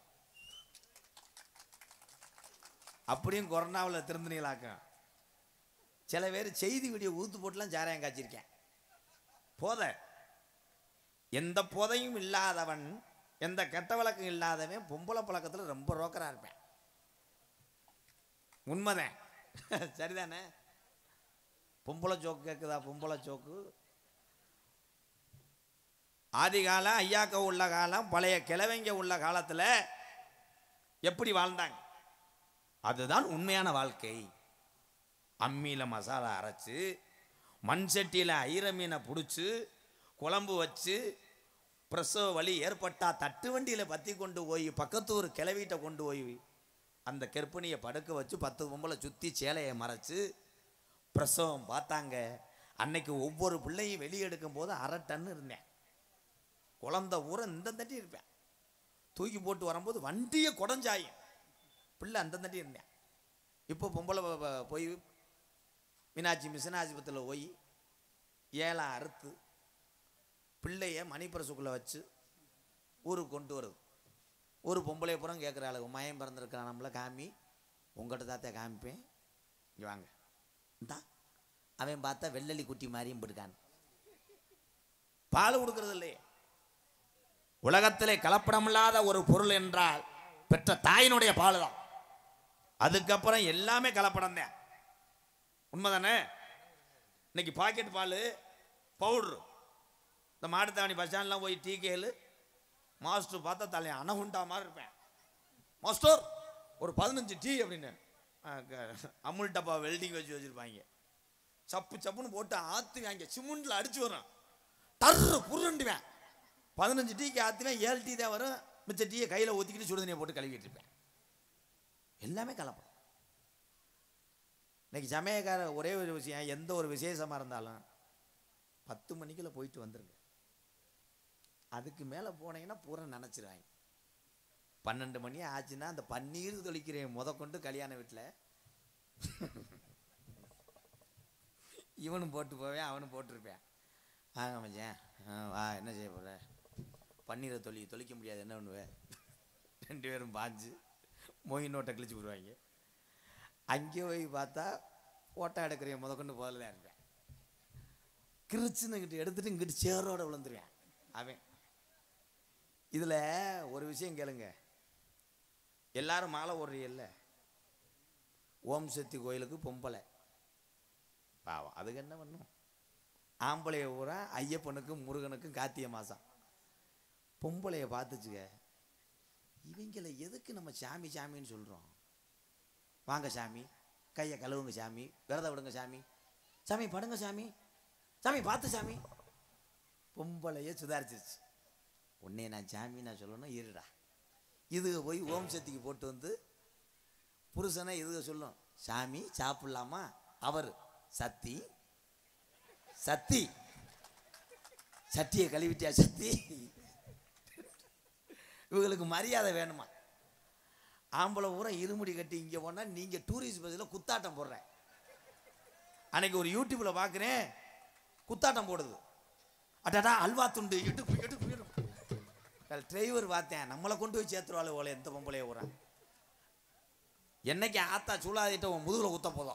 அப்படியும் கொரோனாவில் திருந்தினீங்களாக்க சில பேர் செய்தி வீடியோ ஊத்து போட்டுலாம் சாராயம் காய்ச்சிருக்கேன் போதை எந்த போதையும் இல்லாதவன் எந்த கெட்ட வழக்கம் இல்லாதவன் பொம்பளை பழக்கத்தில் ரொம்ப ரோக்கரா இருப்பேன் உண்மைதான் சரிதானே பொம்பளை சோக்கு கேட்குதா பொம்பளை சோக்கு ஆதி காலம் ஐயாக்க உள்ள காலம் பழைய கிழவைங்க உள்ள காலத்தில் எப்படி வாழ்ந்தாங்க அதுதான் உண்மையான வாழ்க்கை அம்மியில் மசாலா அரைச்சு மண் சட்டியில் ஐர மீனை பிடிச்சி குழம்பு வச்சு பிரசவ வலி ஏற்பட்டா தட்டு வண்டியில் பற்றி கொண்டு போய் பக்கத்தூர் கிளவிட்ட கொண்டு போய் அந்த கர்ப்பிணியை படுக்க வச்சு பத்து பொம்பளை சுற்றி சேலையை மறைச்சு பிரசவம் பார்த்தாங்க அன்னைக்கு ஒவ்வொரு பிள்ளையும் வெளியே எடுக்கும் போது அரை டன்னு இருந்தேன் குழந்த ஊரை இந்த தட்டி இருப்பேன் தூக்கி போட்டு வரும்போது வண்டியை குடஞ்சாயும் பிள்ளை அந்த தட்டி இருந்தேன் இப்போ பொம்பளை ப- ப- போய் மீனாட்சி மிஷன் ஆஸ்பத்திரியில் போய் ஏழை அறுத்து பிள்ளைய மணிப்பிரசுக்குள்ளே வச்சு ஊருக்கு கொண்டு வருது ஒரு பொம்பளை புறம் கேட்குற ஆளு மயம் பிறந்திருக்கிறான் நம்மள காமி உங்கள்கிட்ட தாத்தா காமிப்பேன் இங்கே வாங்க இந்தா அவன் பார்த்தா வெள்ளலி குட்டி மாதிரியும் போட்டுக்கான் பால் கொடுக்கறது இல்லையே உலகத்திலே கலப்படமில்லாத ஒரு பொருள் என்றால் பெற்ற தாயினுடைய பால் தான் அதுக்கப்புறம் எல்லாமே கலப்படம் தான் உண்மைதானே இன்னைக்கு பாக்கெட் பால் பவுட்ரு இந்த மாட்டுத்தாவணி பஸ் ஸ்டாண்ட்லாம் போய் டீ கேளு மாஸ்டர் பார்த்தா தலையை அணகுண்டா மாதிரி இருப்பேன் மாஸ்டர் ஒரு பதினஞ்சு டீ அப்படின்னு ஆ, க- அமுல் டப்பா வெல்டிங் வச்சு வச்சுருப்பாங்க சப்பு சப்புன்னு போட்டு ஆற்றுவாங்க சிமெண்ட்டில் அடிச்சு வரும் டர்ரு புருண்டுவேன் பதினஞ்சு டீக்கு ஆற்றுவேன் ஏழு டீ தான் வரும் மிச்ச டீயை கையில் ஊற்றிக்கிட்டு சுடுதண்ணியை போட்டு கழுவிட்டு இருப்பேன் எல்லாமே கலப்படம் இன்னைக்கு சமயக்கார ஒரே ஒரு விஷயம் எந்த ஒரு விசேஷமாக இருந்தாலும் பத்து மணிக்குள்ள போயிட்டு வந்துருங்க அதுக்கு மேலே போனீங்கன்னா பூரா நினச்சிருவாங்க பன்னெண்டு மணி ஆச்சுன்னா அந்த பன்னீர் தொளிக்கிறேன் முத கொண்டு கல்யாண வீட்டில் இவனும் போட்டு போவேன் அவனும் போட்டிருப்பேன் ஆங்க மச்சான் ஆ, வா என்ன செய்ய போகிற பன்னீரை தொளி தொளிக்க முடியாது என்ன பண்ணுவேன் ரெண்டு பேரும் பாஞ்சு மொய் நோட்டை கிழிச்சு விடுவாங்க அங்கே போய் பார்த்தா ஓட்டை எடுக்கிற முத கொண்டு போதில் இருப்பேன் கிரிச்சுன்னு இங்கிட்டு எடுத்துட்டு இங்கிட்டு சேரோட விழுந்துருவேன் அவன் இதில் ஒரு விஷயம் கேளுங்க எல்லாரும் மாலை ஓடுறீல்ல ஓம் சக்தி கோயிலுக்கு பொம்பளை பாவம் அதுக்கு என்ன பண்ணும் ஆம்பளைய ஊரா ஐயப்பனுக்கும் முருகனுக்கும் கார்த்திகை மாதம் பொம்பளைய பார்த்துச்சுக்க இவங்களை எதுக்கு நம்ம சாமி சாமின்னு சொல்கிறோம் வாங்க சாமி கையை கழுவுங்க சாமி விரதம் விடுங்க சாமி சாமி படுங்க சாமி சாமி பார்த்து சாமி பொம்பளைய சுதாரிச்சிருச்சு உன்னைய நான் சாமி நான் சொல்லணும் இருடா இதுக போய் ஓம் சக்திக்கு போட்டு வந்து புருஷனை இதுக சொல்லும் சாமி சாப்பிடலாமா அவர் சத்தி சத்தி சட்டியை கழுவிட்டியா சத்தி இவங்களுக்கு மரியாதை வேணுமா ஆம்பளை பூரா இருமுடி கட்டி இங்கே போனால் நீங்கள் டூரிஸ்ட் பஸ்ஸில் குத்தாட்டம் போடுறேன் அன்னைக்கு ஒரு யூடியூப்பில் பார்க்குறேன் குத்தாட்டம் போடுது அடடா அல்வா துண்டு எடுப்பு எடுப்பு எடுப்பு டிரைவர் பார்த்தேன் நம்மளை கொண்டு போய் சேர்த்துருவாள் ஓலை எந்த பொம்பளைய விட்றான் என்னைக்கு ஆத்தா சூழாதிட்ட உன் முதுகில் குத்த போதும்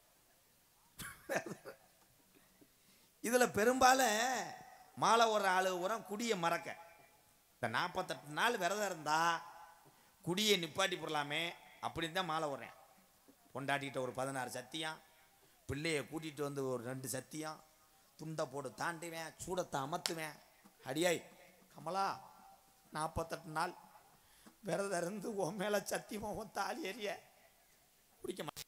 இதில் பெரும்பாலும் மாலை ஒரு ஆளு உரம் குடியை மறக்க இந்த நாற்பத்தெட்டு நாள் விரதம் இருந்தா குடியை நிப்பாட்டி போடலாமே அப்படின்னு தான் மாலை விட்றேன் பொண்டாட்டிகிட்ட ஒரு பதினாறு சத்தியம் பிள்ளைய கூட்டிகிட்டு வந்து ஒரு ரெண்டு சத்தியம் துண்டை போட்டு தாண்டுவேன் சூடத்தை அமர்த்துவேன் அடியாய் கமலா நாற்பத்தெட்டு நாள் விரதம் இருந்து உன் மேலே சத்தியமாக உன் தாலி எறிய குடிக்க மாட்டேன்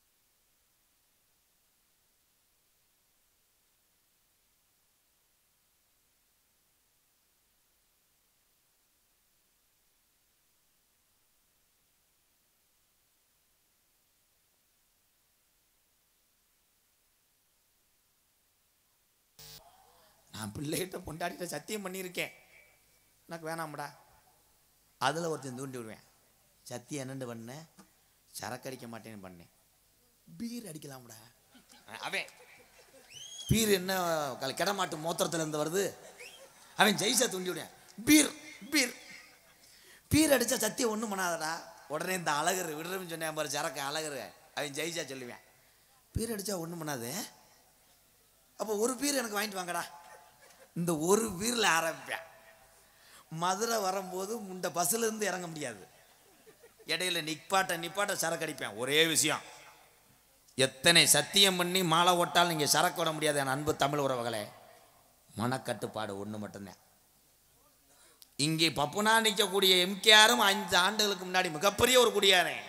நான் பிள்ளைகிட்ட பொண்டாட்டிட்ட சத்தியம் பண்ணியிருக்கேன் எனக்கு வேணாம்டா அதில் ஒருத்தன் தூண்டி விடுவேன் சத்தியம் என்னண்டு பண்ணேன் சரக்கு அடிக்க மாட்டேன்னு பண்ணேன் பீர் அடிக்கலாம்டா அவன் பீர் என்ன கல- கிடமாட்டு மோத்திரத்துல இருந்து வருது அவன் ஜெயிச்சா தூண்டி விடுவேன் பீர் பீர் பீர் அடிச்சா சத்தியம் ஒன்றும் பண்ணாதடா உடனே இந்த அழகர் விடுறேன்னு சொன்னேன் பாரு சரக்கு அழகர் அவன் ஜெயிச்சா சொல்லுவேன் பீர் அடிச்சா ஒன்றும் பண்ணாது அப்போ ஒரு பீர் எனக்கு வாங்கிட்டு வாங்கடா இந்த ஒரு பீரில் ஆரம்பிப்பேன் மதுரை வரும்போது இந்த பஸ்ஸில் இருந்து இறங்க முடியாது இடையில நிப்பாட்ட நிப்பாட்ட சரக்கு அடிப்பேன் ஒரே விஷயம் எத்தனை சத்தியம் பண்ணி மாலை ஓட்டாலும் நீங்கள் சரக்கு விட முடியாது என் அன்பு தமிழ் உறவுகளே மனக்கட்டுப்பாடு ஒன்று மட்டும்தான் இங்கே பப்புனா நிற்கக்கூடிய எம்கேஆரும் அஞ்சு ஆண்டுகளுக்கு முன்னாடி மிகப்பெரிய ஒரு குடியாரன்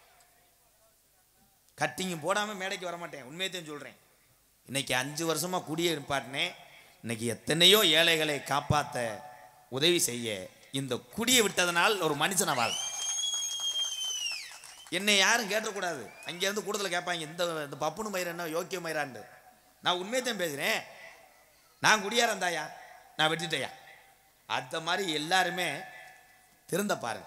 கட்டிங்க போடாமல் மேடைக்கு வர மாட்டேன் உண்மையத்தையும் சொல்கிறேன் இன்னைக்கு அஞ்சு வருஷமா குடியே நிப்பாட்டினேன் இன்னைக்கு எத்தனையோ ஏழைகளை காப்பாற்ற உதவி செய்ய இந்த குடியை விட்டதனால் ஒரு மனுஷனை வாழ் என்னை யாரும் கேட்டக்கூடாது அங்கேருந்து கூடுதல் கேட்பாங்க இந்த இந்த பப்புனு மயிர் என்ன யோக்கிய மயிராண்டு நான் உண்மையத்தையும் பேசுகிறேன் நான் குடியாரன் தாயா நான் வெட்டிட்டேயா அந்த மாதிரி எல்லாருமே திருந்த பாருங்க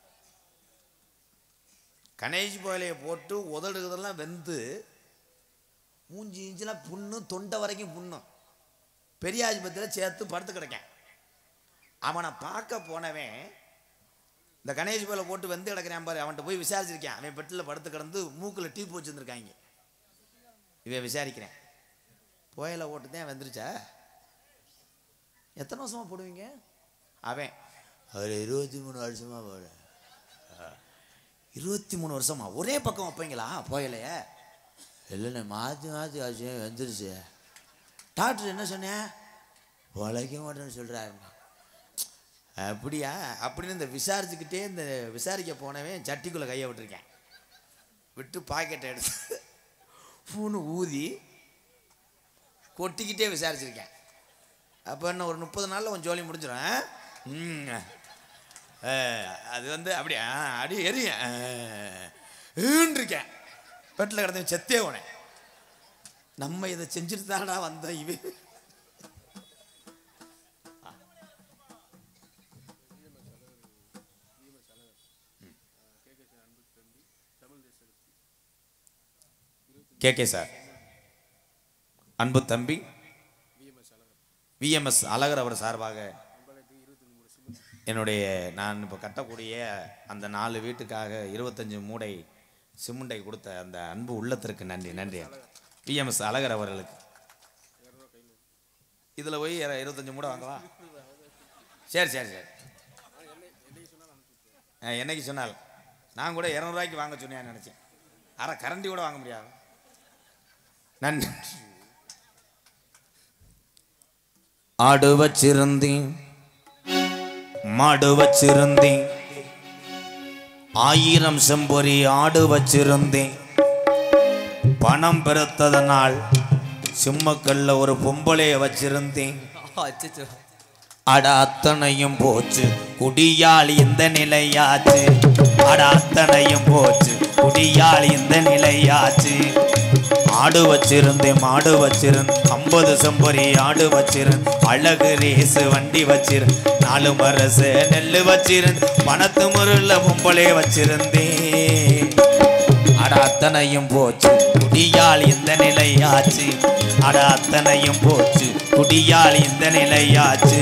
கணேஷ் போயிலையை போட்டு உதடுகிறதெல்லாம் வெந்து மூஞ்சி இஞ்சிலாம் புண்ணு தொண்டை வரைக்கும் புண்ணும் பெரிய ஆஸ்பத்திரியில் சேர்த்து படுத்து கிடக்கேன் அவனை பார்க்க போனவன் இந்த கணேஷ் போயில போட்டு வெந்து கிடக்கிறேன் பாரு அவன்கிட்ட போய் விசாரிச்சிருக்கேன் அவன் பெட்டில் படுத்து கிடந்து மூக்கில் டீப்பு வச்சுருந்துருக்காங்க இவன் விசாரிக்கிறேன் புயலை ஓட்டு தான் வந்துருச்சா எத்தனை வருஷமா போடுவீங்க அவன் அவர் இருபத்தி மூணு வருஷமா போட இருபத்தி மூணு வருஷமா ஒரே பக்கம் வைப்பீங்களா புயலைய இல்லைண்ணே மாற்றி மாற்றி ஆச்சு வந்துருச்சு டாக்டர் என்ன சொன்னேன் உழைக்க மாட்டேன்னு சொல்கிறாரு அப்படியா அப்படின்னு இந்த விசாரிச்சுக்கிட்டே இந்த விசாரிக்க போனவன் சட்டிக்குள்ளே கையை விட்டுருக்கேன் விட்டு பாக்கெட்டை எடுத்து பூனு ஊதி கொட்டிக்கிட்டே விசாரிச்சிருக்கேன் அப்போ என்ன ஒரு முப்பது நாளில் உன் ஜோலி முடிஞ்சிடும் ஆ? ம். ஆ, அது வந்து அப்படியே ஆ, அப்படியே எரிய இருக்கேன் பெட்டில் கிடந்த செத்தே உனே நம்ம இதை செஞ்சுட்டு தானடா வந்தோம் இவன் கேகே சார் அன்பு தம்பி விஎம்எஸ் அழகர் அவர் சார்பாக என்னுடைய நான் இப்போ கட்டக்கூடிய அந்த நாலு வீட்டுக்காக இருபத்தஞ்சு மூடை சிமுண்டை கொடுத்த அந்த அன்பு உள்ளத்திற்கு நன்றி நன்றி விஎம்எஸ் அழகர் அவர்களுக்கு இதில் போய் இர- இருபத்தஞ்சு மூடை வாங்கவா சரி சரி சரி ஆ, என்னைக்கு சொன்னால் நான் கூட இரநூறுவாய்க்கு வாங்க சொன்னேன்னு நினச்சேன் அரை கரண்டி கூட வாங்க முடியாது நன்றி ஆடு வச்சிருந்தேன் மாடு வச்சிருந்தேன் ஆயிரம் செம்பொரி ஆடு வச்சிருந்தேன் பணம் பெருத்ததனால் சிம்மக்கல்ல ஒரு பொம்பளைய வச்சிருந்தேன் அச்சச்சோ அட அத்தனையும் போச்சு குடியால் இந்த நிலையாச்சு அட அத்தனையும் போச்சு குடியால் இந்த நிலையாச்சு ஆடு வச்சிருந்தேன் மாடு வச்சிருந்தேன் ஐம்பது செம்பரி ஆடு வச்சிருந்தேன் அழகு ரேசு வண்டி வச்சிருந்தேன் நாலு மரசு நெல்லு வச்சிருந்தேன் பணத்து முருள பொம்பளை வச்சிருந்தேன் அட அத்தனையும் போச்சு குடியால் இந்த நிலையாச்சு அட அத்தனையும் போச்சு குடியால் இந்த நிலையாச்சு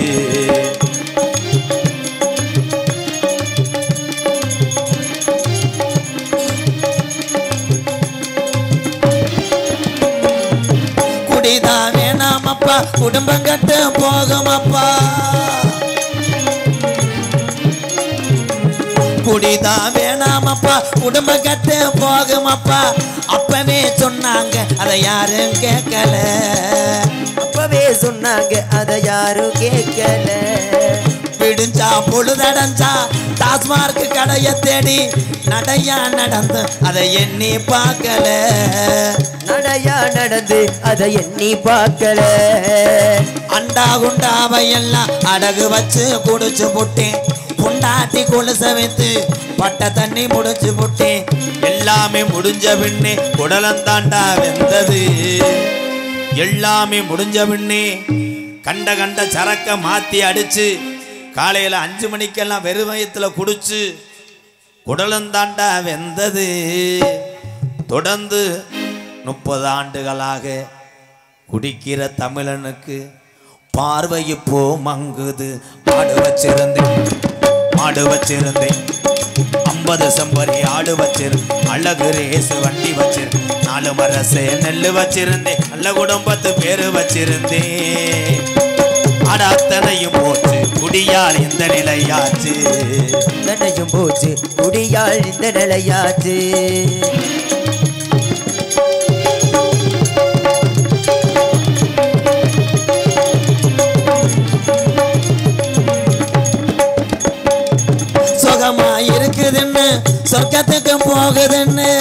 குடிதான் வேணாமப்பா குடும்பம் கட்ட போகுமப்பா குடிதான் வேணாமப்பா குடும்ப கட்டு போகுமப்பா அப்பவே சொன்னாங்க அதை யாரும் கேட்கல அப்பவே சொன்னாங்க அதை யாரும் கேட்கல விடிஞ்சா பொழுதடைஞ்சா டாஸ்மார்க் கடைய தேடி நடையா நடந்து அதை எண்ணி பார்க்கல நடையா நடந்து அதை எண்ணி பார்க்கல அண்டா குண்டாவை எல்லாம் அடகு வச்சு குடிச்சு புட்டேன் பொண்டாட்டி கொலுச வைத்து பட்ட தண்ணி முடிச்சு புட்டேன் எல்லாமே முடிஞ்ச பின்னே குடலந்தாண்டா வெந்தது எல்லாமே முடிஞ்ச பின்னே கண்ட கண்ட சரக்க மாத்தி அடிச்சு காலையில அஞ்சு மணிக்கெல்லாம் வெறும் வயத்துல குடிச்சு குடலந்தாண்டா வெந்தது தொடர்ந்து முப்பது ஆண்டுகளாக குடிக்கிற தமிழனுக்கு பார்வை இப்போ மங்குது ஆடு வச்சிருந்தேன் ஆடு வச்சிருந்தேன் ஐம்பது செம்பரி ஆடு வச்சிருந்தேன் அழகு ரேசு வண்டி வச்சிருந்தேன் நாலு மரசு நெல்லு வச்சிருந்தேன் நல்ல குடும்பத்து பேரு வச்சிருந்தேன் அட அத்தனையும் போச்சு குடியால் இந்த நிலையாச்சு நடையும் போச்சு குடியால் இந்த நிலையாச்சு சுகமா இருக்குதுன்னு சொர்க்கத்துக்கு போகுதுன்னு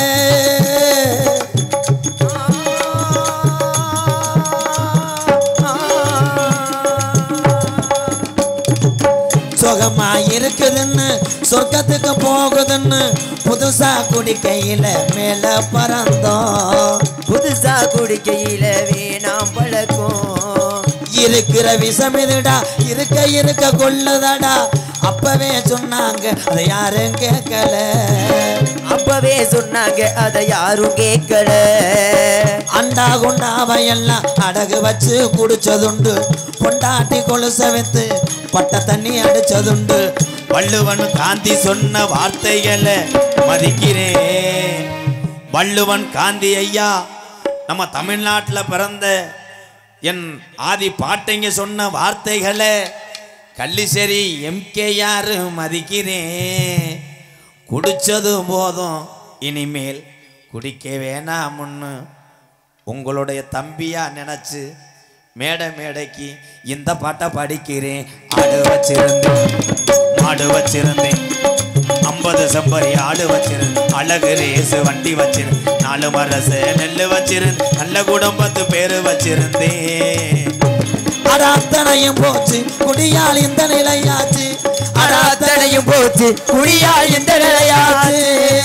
சுகமா இருக்குதுன்னு சொர்க்கத்துக்கு போகுதுன்னு புதுசா குடிக்கையில மேல பறந்தோம் புதுசா குடிக்கையில வேணாம் பழக்கம் இருக்கிற விஷம் இதுடா இருக்க இருக்க கொள்ளுதடா அப்பவே சொன்னாங்க அதை யாரும் கேட்கல அப்பவே சொன்னாங்க அதை யாரும் கேட்கல அண்டா குண்டாவை எல்லாம் அடகு வச்சு குடிச்சதுண்டு பொண்டாட்டி கொலுச வைத்து பட்ட தண்ணி அடிச்சதுண்டு வள்ளுவன் காந்தி சொன்ன வார்த்தைகளை மதிக்கிறேன் வள்ளுவன் காந்தி ஐயா நம்ம தமிழ்நாட்டில் பிறந்த என் ஆதி பாட்டைங்க சொன்ன வார்த்தைகளை கள்ளிசேரி எம்கேஆர் மதிக்கிறேன் குடிச்சது போதும் இனிமேல் குடிக்க வேணாமுன்னு உங்களுடைய தம்பியா நினைச்சு மேடை மேடைக்கு இந்த பாட்டை படிக்கிறேன் ஆடு வச்சிருந்தேன் மாடு வச்சிருந்தேன் ஐம்பது செம்பரி ஆடு வச்சிருந்தேன் அழகு ரேசு வண்டி வச்சிருந்தேன் நாலு மரசு நெல்லு வச்சிருந்தேன் நல்ல குடும்பத்து பேரு வச்சிருந்தேன் அட அத்தனையும் போச்சு குடியால் இந்த நிலையாச்சு அட அத்தனையும் போச்சு குடியால் இந்த நிலையாச்சு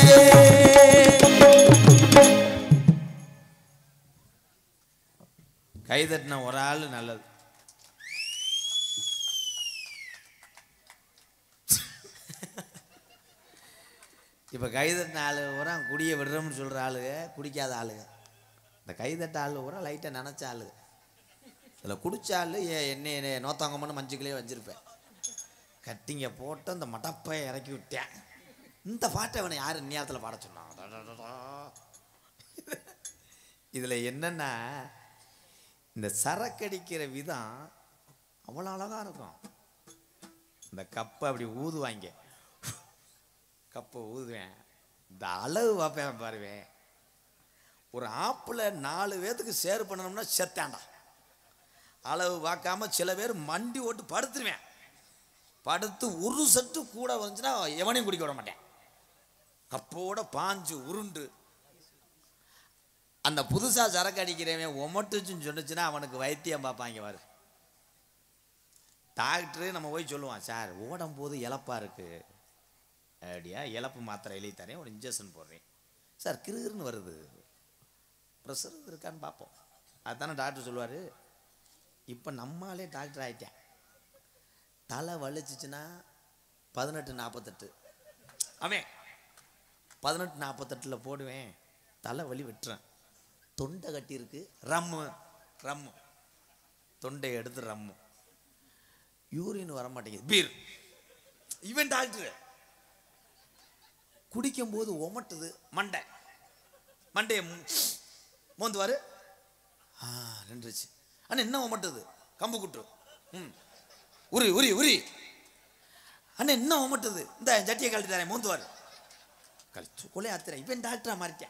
கைதட்டின ஒரு ஆள் நல்லது இப்போ கைதட்டின ஆளு பூரா குடிய விடுறோம்னு சொல்கிற ஆளுங்க குடிக்காத ஆளுங்க இந்த கைதட்ட ஆளு பூரா லைட்டாக நினச்ச ஆளுங்க இதில் குடிச்ச ஆளு ஏ- என்னை நோத்தாங்கம்னு மஞ்சுக்குள்ளேயே வச்சிருப்பேன் கட்டிங்க போட்டு அந்த மடப்பை இறக்கி விட்டேன் இந்த பாட்டை அவனை யார் இந்நேரத்தில் பாட சொன்னான் அடடடடா. இதில் என்னன்னா இந்த சரக்கடிக்கிற விதம் அவ்வளோ அழகா இருக்கும் இந்த கப்பை அப்படி ஊதுவாங்க கப்பை ஊதுவேன் இந்த அளவு பார்ப்பேன் பாருவேன் ஒரு ஆப்பில் நாலு பேத்துக்கு சேர் பண்ணணும்னா செத்தாண்டா அளவு பார்க்காம சில பேர் மண்டி ஓட்டு படுத்துருவேன் படுத்து ஒரு சட்டு கூட வந்துச்சுன்னா எவனையும் குடிக்க விட மாட்டேன் கப்போட பாஞ்சு உருண்டு அந்த புதுசாக சரக்கு அடிக்கிறவன் ஒமட்டுச்சுன்னு சொன்னுச்சுன்னா அவனுக்கு வைத்தியம் பார்ப்பாங்க பாரு டாக்டரு நம்ம போய் சொல்லுவான் சார் ஓடும் போது இழப்பா இருக்கு அப்படியா இழப்பு மாத்திரை எழுதி தரேன் ஒரு இன்ஜெக்ஷன் போடுறேன் சார் கிருகிருன்னு வருது ப்ரெஷர் இருக்கான்னு பார்ப்போம் அதுதானே டாக்டர் சொல்லுவார் இப்போ நம்மாலே டாக்டர் ஆயிட்டேன் தலை வலிச்சிச்சுன்னா பதினெட்டு நாற்பத்தெட்டு அவன் பதினெட்டு நாற்பத்தெட்டில் போடுவேன் தலை வலி வெட்டுறேன் தொண்டை கட்டியிருக்கு ரம்மு ரம்மு தொண்டையை எடுத்து ரம்மு யூரின் வர மாட்டேங்குது பீர் இவன் டாக்டர் குடிக்கும்போது ஒமட்டுது மண்டை மண்டையை மோந்துவாரு ஆ நின்றுச்சு ஆனால் என்ன ஒமட்டுது கம்பு குட்டு ம் உரி உரி உரி அண்ணன் இன்னும் உமட்டுது இந்த ஜட்டியை கழட்டி தரேன் மூந்துவார் கழிச்சு கொலை ஆத்துறேன் இவன் டாக்டரா மாறிட்டேன்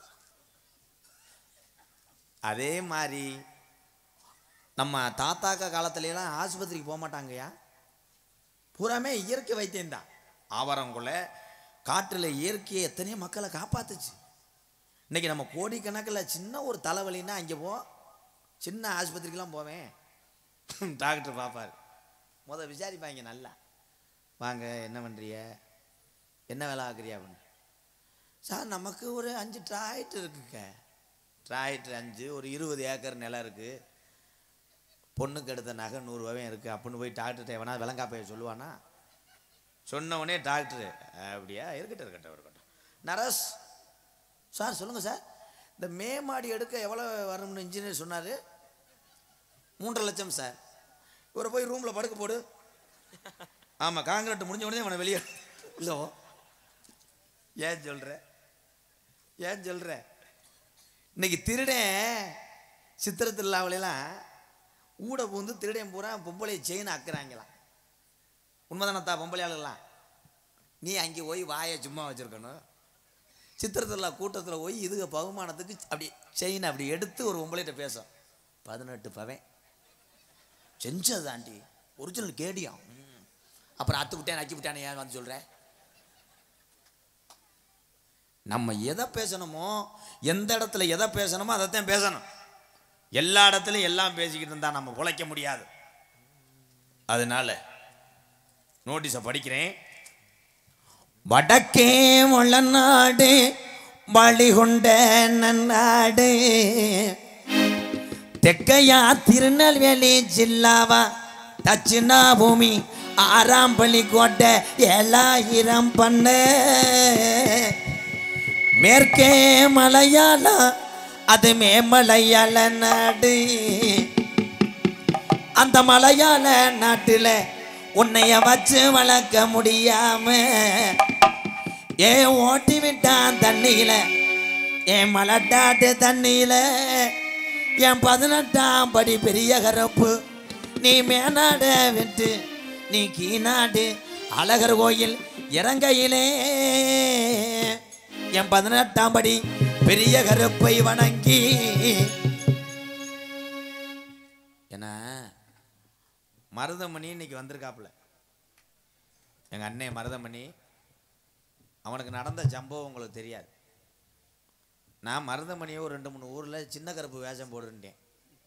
அதே மாதிரி நம்ம தாத்தாக்கா காலத்துலலாம் ஆஸ்பத்திரிக்கு போக மாட்டாங்கய்யா பூராமே இயற்கை வைத்தியம் தான் ஆவரங்குள்ள காட்டில் இயற்கையை எத்தனையோ மக்களை காப்பாத்துச்சு இன்னைக்கு நம்ம கோடிக்கணக்கில் சின்ன ஒரு தலைவலின்னா அங்கே போ சின்ன ஆஸ்பத்திரிக்கெலாம் போவேன் டாக்டர் பார்ப்பார் முத விசாரிப்பாங்க நல்லா வாங்க என்ன பண்ணுறிய என்ன வேலை ஆக்குறியா அப்படின்னு சார் நமக்கு ஒரு அஞ்சு டிராக்டர் இருக்குங்க டிராக்டர் அஞ்சு ஒரு இருபது ஏக்கர் நிலம் இருக்குது பொண்ணுக்கு எடுத்த நகை நூறுரூவாயும் இருக்குது அப்படின்னு போய் டாக்டர்கிட்ட எவனா விலங்காப்பைய சொல்லுவானா சொன்ன உடனே டாக்டரு அப்படியா இருக்கட்டும் இருக்கட்டும் இருக்கட்டும் நரஸ் சார் சொல்லுங்கள் சார் இந்த மே மாடி எடுக்க எவ்வளோ வரும்னு இன்ஜினியர் சொன்னார் மூன்றரை லட்சம் சார் இவரை போய் ரூமில் படுக்க போடு ஆமாம் காங்கிரீட் முடிஞ்ச உடனே அவனை வெளியே இல்லோ ஏன் சொல்கிற ஏன் சொல்கிற இன்னைக்கு திருடன் சித்திர திருவிழாவிலாம் ஊட பூந்து திருடன் பூரா பொம்பளை செயின் அக்குறாங்களாம் உண்மைதானத்தா பொம்பளை ஆளுலாம் நீ அங்கே போய் வாயை சும்மா வச்சுருக்கணும் சித்திரத்தில் கூட்டத்தில் போய் இதுக பகுமானத்துக்கு அப்படி செயின் அப்படி எடுத்து ஒரு பொம்பளைகிட்ட பேசும் பதினெட்டு பவன் செஞ்சதாண்டி ஒரிஜினல் கேடியம் ம். அப்புறம் அத்து விட்டேன் நக்கி விட்டானே ஏன் வந்து சொல்கிறேன் நம்ம எதை பேசணுமோ எந்த இடத்துல எதை பேசணுமோ அதைத்தான் பேசணும் எல்லா இடத்துலையும் எல்லாம் பேசிக்கிட்டு இருந்தா நம்ம உழைக்க முடியாது அதனால நோட்டீஸை படிக்கிறேன் வடக்கே முழநாடு வழிகொண்ட நன்னாடு தெக்கையா திருநெல்வேலி ஜில்லாவா தட்சிணா பூமி ஆறாம்பள்ளி கோட்டை ஏழாயிரம் பண்ணு மேற்கே மலையாளம் அது மேமலையாள நாடு அந்த மலையாள நாட்டுல உன்னைய வச்சு வளர்க்க முடியாம ஏன் ஓட்டி விட்டான் தண்ணியில என் மலட்டாட்டு தண்ணியில என் பதினெட்டாம் படி பெரிய கரப்பு நீ மேனாட விட்டு நீ கீநாடு அழகர் கோயில் இறங்கையிலே என் பதினெட்டாம் படி பெரிய கருப்பை வணங்கி என்ன மருதமணி இன்னைக்கு வந்திருக்காப்புல எங்க அண்ணன் மருதமணி அவனுக்கு நடந்த சம்பவம் உங்களுக்கு தெரியாது நான் மருதமணியை ஒரு ரெண்டு மூணு ஊரில் சின்ன கருப்பு வேஷம் போடுன்ட்டேன்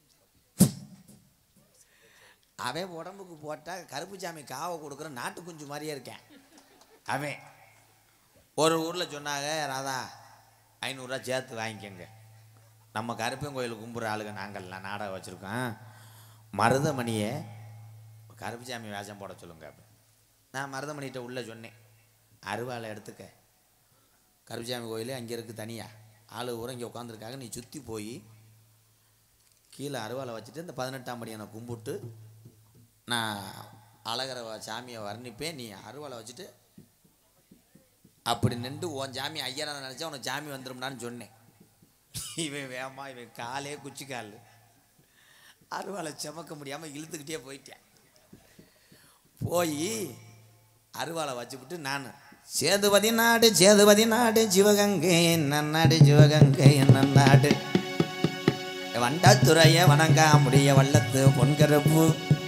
அவன் உடம்புக்கு போட்டால் கருப்பு சாமி காவை கொடுக்குற நாட்டு குஞ்சு மாதிரியே இருக்கேன் அவன் ஒரு ஊரில் சொன்னாங்க ராதா ஐநூறுரூவா சேர்த்து வாங்கிக்கோங்க நம்ம கருப்பன் கோயில் கும்புற ஆளுங்க நாங்கள்லாம் நாடகம் வச்சுருக்கோம் மருதமணியை கருப்புசாமி வேஷம் போட சொல்லுங்க அப்படி நான் மருதமணிகிட்ட உள்ளே சொன்னேன் அருவாளை எடுத்துக்க கருப்புசாமி கோயில் அங்கே இருக்குது தனியாக ஆளு ஊரம் இங்கே உட்காந்துருக்காங்க நீ சுற்றி போய் கீழே அருவாளை வச்சுட்டு இந்த பதினெட்டாம் படியை நான் கும்பிட்டு நான் அழகர சாமியை வர்ணிப்பேன் நீ அருவாளை வச்சுட்டு அப்படி நின்று உன் சாமி ஐயரா நினச்சா உனக்கு சாமி வந்துடும்னான்னு சொன்னேன் இவன் வேமா இவன் காலே குச்சி கால் அருவாளை சுமக்க முடியாமல் இழுத்துக்கிட்டே போயிட்டேன் போய் அருவாளை வச்சுக்கிட்டு நான் சேதுபதி நாடு சேதுபதி நாடு சிவகங்கை நன்னாடு சிவகங்கை நன்னாடு வண்டாத்துறைய வணங்கா முடிய வள்ளத்து பொன்கரப்பு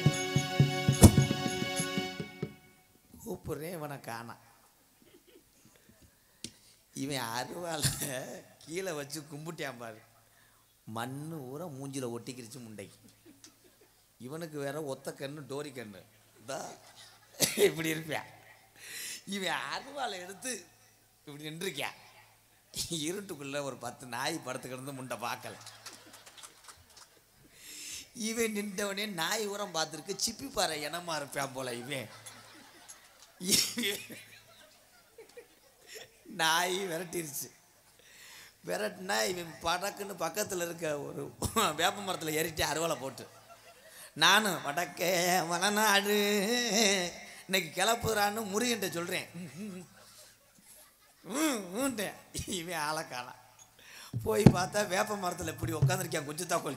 கூப்பிடுறேன் இவனை காணா இவன் அருவாளை கீழே வச்சு கும்பிட்டான் பாரு மண்ணு ஊற மூஞ்சில ஒட்டிக்கிருச்சு முண்டைக்கு இவனுக்கு வேற ஒத்த கண்ணு டோரி கண்ணு இதா இப்படி இருப்பான் இவன் அருவாளை எடுத்து இப்படி நின்றுருக்கான் இருட்டுக்குள்ள ஒரு பத்து நாய் படுத்து கிடந்து முண்டை பார்க்கல இவன் நின்றவனே நாய் உரம் பார்த்துருக்கு சிப்பி பாறை இனமா இருப்பான் போல இவன் நாய் விரட்டிருச்சு விரட்டினா இவன் படக்குன்னு பக்கத்தில் இருக்க ஒரு வேப்ப மரத்தில் ஏறிட்டு அருவாளை போட்டு நானும் வடக்கே வனநாடு இன்னைக்கு கிளப்புறான்னு முருகன்ட்ட சொல்கிறேன் இவன் ஆளை காணாம் போய் பார்த்தா வேப்ப மரத்தில் இப்படி உட்காந்துருக்கேன் குஞ்சுத்தா கோழி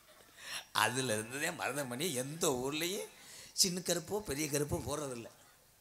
அதில் இருந்ததே மருதம் பண்ணி எந்த ஊர்லேயும் சின்ன கருப்போ பெரிய கருப்போ போடுறதில்ல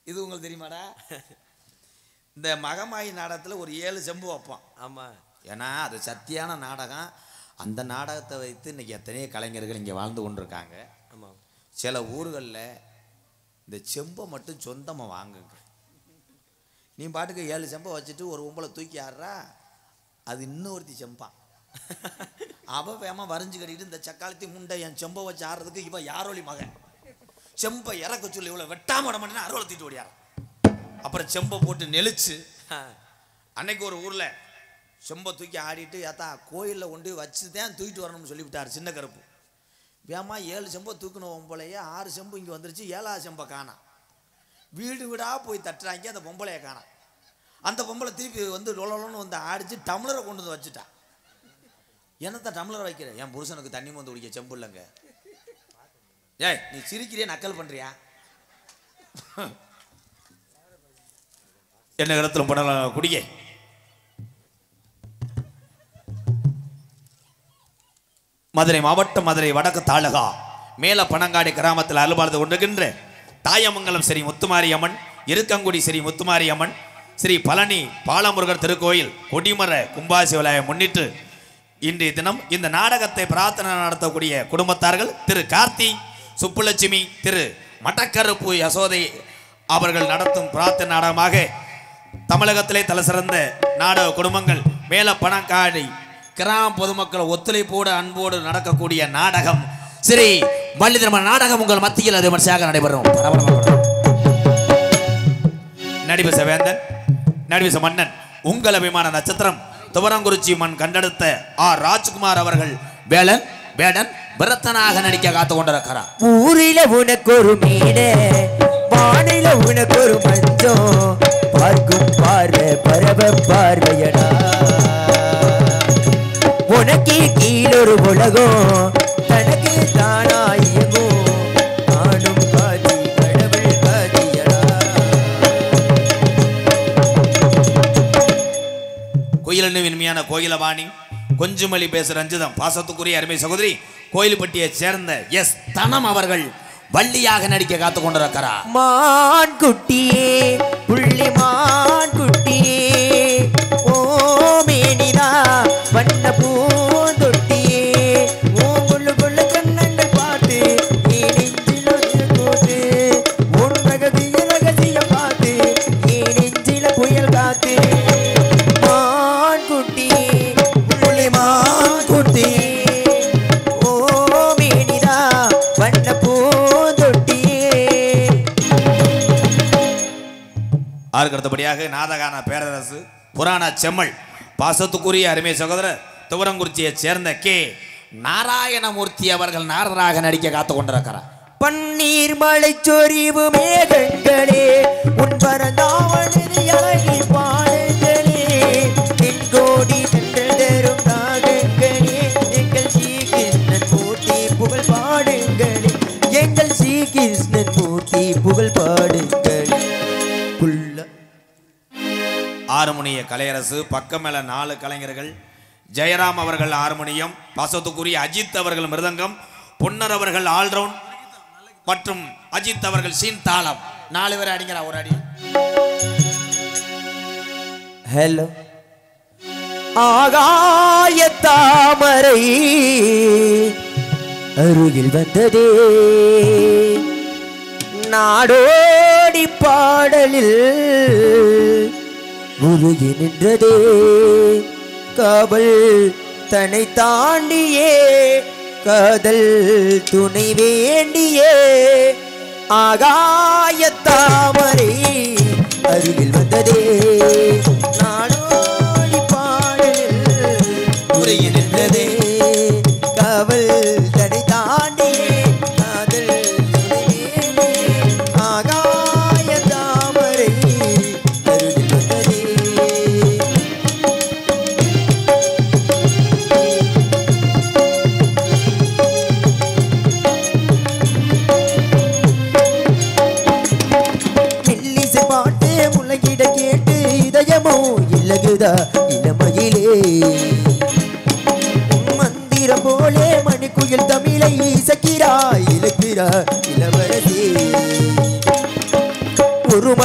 இது உங்களுக்கு தெரியுமாடா இந்த மகமாயி நாடகத்தில் ஒரு ஏழு செம்பு வைப்பான் ஆமா ஏன்னா அது சத்தியான நாடகம் அந்த நாடகத்தை வைத்து இன்னைக்கு எத்தனையோ கலைஞர்கள் இங்கே வாழ்ந்து கொண்டிருக்காங்க ஆமா சில ஊர்களில் இந்த செம்பை மட்டும் சொந்தமாக வாங்குங்க நீ பாட்டுக்கு ஏழு செம்பை வச்சுட்டு ஒரு உம்பளை தூக்கி ஆடுறா அது இன்னொருத்தி செம்பான் அவ வேமா வரைஞ்சு கட்டிட்டு இந்த சக்காலத்தி முண்டை என் செம்பை வச்சு ஆடுறதுக்கு இவன் யாரோலி மகன் செம்பை இறக்க சொல்லி இவ்வளோ வெட்டாம விட மாட்டேன்னு அறுவலை தூக்கிட்டு ஓடியார் அப்புறம் செம்பை போட்டு நெளிச்சு அன்னைக்கு ஒரு ஊரில் செம்பை தூக்கி ஆடிட்டு ஏத்தா கோயிலில் கொண்டு வச்சு தான் தூக்கிட்டு வரணும்னு சொல்லிவிட்டார் சின்ன கருப்பு வேமா ஏழு செம்பை தூக்கணும் பொம்பளையே ஆறு செம்பு இங்கே வந்துருச்சு ஏழாவது செம்பை காணாம் வீடு வீடாக போய் தட்டுறாங்க அந்த பொம்பளையை காணாம் அந்த பொம்பளை திருப்பி வந்து லொலன்னு வந்து ஆடிச்சு டம்ளரை கொண்டு வந்து வச்சுட்டா என்னத்த டம்ளரை வைக்கிற என் புருஷனுக்கு தண்ணி வந்து குடிக்க செம்பு இல்லைங்க ஏய் நீ சிரிக்கிறியா நக்கல் பண்றியா என்ன இடத்துல பண்ணலாம் குடிக்க மதுரை மாவட்டம் மதுரை வடக்கு தாலுகா மேல பனங்காடி கிராமத்தில் அலுவலது கொண்டிருக்கின்ற தாயமங்கலம் ஸ்ரீ முத்துமாரி அம்மன் இருக்கங்குடி ஸ்ரீ முத்துமாரி அம்மன் ஸ்ரீ பழனி பாலமுருகர் திருக்கோயில் கொடிமர கும்பாசி விழாவை முன்னிட்டு இன்றைய தினம் இந்த நாடகத்தை பிரார்த்தனை நடத்தக்கூடிய குடும்பத்தார்கள் திரு கார்த்தி சுப்புலட்சுமி திரு மட்டக்கருப்பு யசோதை அவர்கள் நடத்தும் பிரார்த்தனை நாடகமாக தமிழகத்திலே தலைசிறந்த நாடக குடும்பங்கள் மேல பணக்காடி கிராம பொதுமக்கள் ஒத்துழைப்போடு அன்போடு நடக்கக்கூடிய நாடகம் ஸ்ரீ வள்ளி திருமண நாடகம் உங்கள் மத்தியில் அது விமர்சையாக நடைபெறும் பரபரப்பாக நடிபச வேந்தன் நடிபச மன்னன் உங்கள் அபிமான நட்சத்திரம் துவரங்குறிச்சி மண் கண்டெடுத்த ஆர் ராஜ்குமார் அவர்கள் வேலன் வேடன் விரத்தனாக நடிக்க காத்து கொண்டிருக்கிறார் ஊரில உனக்கு ஒரு மேட வானில உனக்கு ஒரு மஞ்சம் பார்க்கும் பார்வை பரவ பார்வையடா உனக்கு கீழொரு உலகம் தனக்கு தானா இயங்கும் காணும் காட்சி கடவுள் காட்சியடா கோயிலன்னு இனிமையான கோயிலவாணி கொஞ்சமலி பேச ரஞ்சிதம் பாசத்துக்குரிய அருமை சகோதரி கோயில்பட்டியைச் சேர்ந்த எஸ் தனம் அவர்கள் வள்ளியாக நடிக்க காத்து கொண்டிருக்கிறார் மான் குட்டியே புள்ளி மான் குட்டியே ஓ மேனிதா வண்ண பூந்தொட்டியே ஓ புள்ளு புள்ளு கண்ணங்கள் பார்த்து நீ நெஞ்சில் ஒன்று கூத்து உன் ரகசிய ரகசியம் பார்த்து நீ நெஞ்சில புயல் காத்து மான் குட்டியே புள்ளி மான் குட்டியே ஓ மேனிதா வண்ண பூந்தொட்டியே அதற்கு அடுத்தபடியாக நாதகான பேரரசு புராண செம்மல் பாசத்துக்குரிய அருமை சகோதரர் துவரங்குறிச்சியைச் சேர்ந்த கே நாராயணமூர்த்தி அவர்கள் நாரதராக நடிக்க காத்து கொண்டிருக்கிறார் பன்னீர் மலை சொரிவு மேகங்களே உன் பரந்தாவனது அழகி பாடுங்களே தென்கோடி சென்று தரும் நாகங்களே எங்கள் ஸ்ரீகிருஷ்ணன் மூர்த்தி புகழ் பாடுங்களே எங்கள் ஸ்ரீகிருஷ்ணன் மூர்த்தி புகழ் பாடுங்களே குள்ள ஆறுமுனிய கலையரசு பக்கம் மேல நாலு கலைஞர்கள் ஜெயராம் அவர்கள் ஹார்மோனியம் பாசத்துக்குரிய அஜித் அவர்கள் மிருதங்கம் பொன்னர் அவர்கள் ஆல்ரவுண்ட் மற்றும் அஜித் அவர்கள் சீன் தாளம் நாலு பேர் அடிங்கிறா ஒரு அடி ஹலோ ஆகாய தாமரை அருகில் வந்ததே நாடோடி பாடலில் உருகி நின்றதே காவல் தன்னை தாண்டியே காதல் துணை வேண்டியே ஆகாய தாமரை அருகில் வந்ததே நாடோடி பாடலில் உருகி நின்றதே காவல் தன்னை தாண்டியே காதல் துணை வேண்டியே ஆகாய தாமரை அருகில் வந்ததே மெல்லிசை பாட்டு முழங்கிட கேட்டு இதயமோ இலகுதா இளமையிலே மந்திரம் போலே மணிக்குயில் தமிழை இசக்கிறா இலக்கிறா இளவரசே ஒரு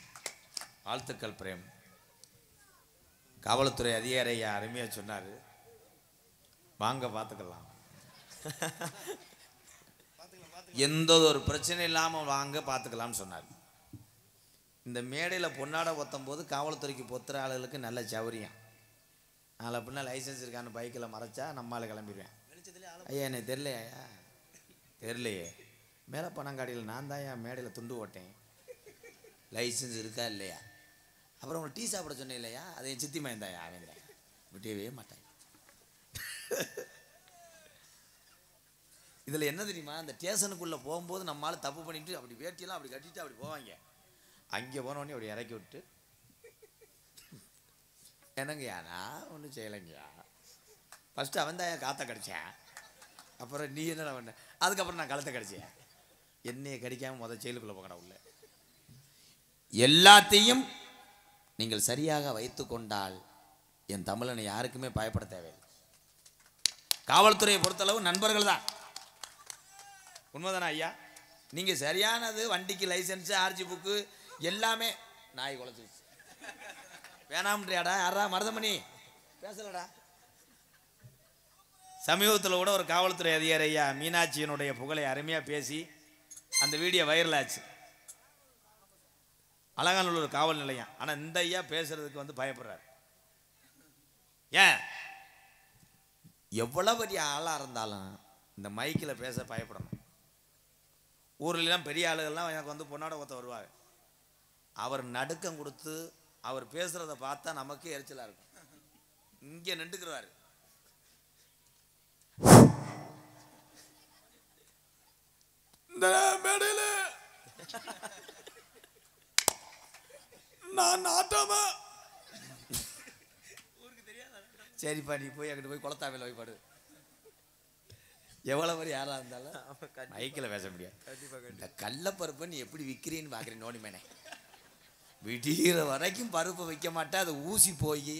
வாழ்த்துக்கள் பிரேம் காவல்துறை அதிகாரி ஐயா அருமையாக சொன்னார் வாங்க பார்த்துக்கலாம் எந்த ஒரு பிரச்சனை இல்லாமல் வாங்க பார்த்துக்கலாம்னு சொன்னார் இந்த மேடையில் பொன்னாட பொத்தும் போது காவல்துறைக்கு பொத்துற ஆளுகளுக்கு நல்ல சௌரியம் நாளை பின்ன லைசன்ஸ் இருக்கான்னு பைக்கில் மறைச்சா நம்மால் கிளம்பிடுவேன் ஐயா எனக்கு தெரியலையா ஐயா தெரியலையே மேலே பணங்காடியில் நான் தான் என் மேடையில் துண்டு ஓட்டேன் லைசன்ஸ் இருக்கா இல்லையா அப்புறம் உங்களை டீ சாப்பிட சொன்னேன் இல்லையா அதை என் சித்தி மயந்தாயா அவன் விட்டவே மாட்டேன் இதில் என்ன தெரியுமா அந்த ஸ்டேஷனுக்குள்ளே போகும்போது நம்மளால தப்பு பண்ணிட்டு அப்படி வேட்டியெல்லாம் அப்படி கட்டிட்டு அப்படி போவாங்க அங்கே போனோடனே அப்படி இறக்கி விட்டு என்னங்கய்யா நான் ஒன்றும் செய்யலைங்கய்யா ஃபஸ்ட்டு அவன் தான் காற்றை கடிச்சேன் அப்புறம் நீ என்னடா பண்ண அதுக்கப்புறம் நான் கழுத்தை கடிச்சேன் என்னையை கடிக்காம முதல் செயலுக்குள்ளே போகடா உள்ள எல்லாத்தையும் நீங்கள் சரியாக வைத்து கொண்டால் என் தமிழனை யாருக்குமே பயப்பட தேவையில்லை காவல்துறையை பொறுத்தளவு நண்பர்கள் தான் உண்மைதானா ஐயா நீங்கள் சரியானது வண்டிக்கு லைசன்ஸு ஆர்ஜி புக்கு எல்லாமே நாய் குலைச்சிருச்சு வேணாம்ன்றியாடா யாரா மருதமணி பேசலடா சமீபத்தில் கூட ஒரு காவல்துறை அதிகாரி ஐயா மீனாட்சியினுடைய புகழை அருமையாக பேசி அந்த வீடியோ வைரல் ஆச்சு அலங்காநல்லூர் காவல் நிலையம் ஆனால் இந்த ஐயா பேசுறதுக்கு வந்து பயப்படுறாரு ஏன் எவ்வளோ பெரிய ஆளாக இருந்தாலும் இந்த மைக்கில் பேச பயப்படணும் ஊர்லலாம் பெரிய ஆளுகள்லாம் எனக்கு வந்து பொன்னாட ஒருத்த வருவாங்க அவர் நடுக்கம் கொடுத்து அவர் பேசுகிறத பார்த்தா நமக்கே எரிச்சலாக இருக்கும் இங்கே நின்றுக்கிறாரு இந்த மேடையில் நான் நாட்டாம சரிப்பா நீ போய் அங்கிட்டு போய் குளத்தாமையில் போய் படு எவ்வளோ பெரிய யாராக இருந்தாலும் மைக்கில் பேச முடியாது இந்த கடலப்பருப்பை நீ எப்படி விற்கிறீன்னு பார்க்குறேன் நோனிமேனே விடிகிற வரைக்கும் பருப்பு வைக்க மாட்டேன் அது ஊசி போய்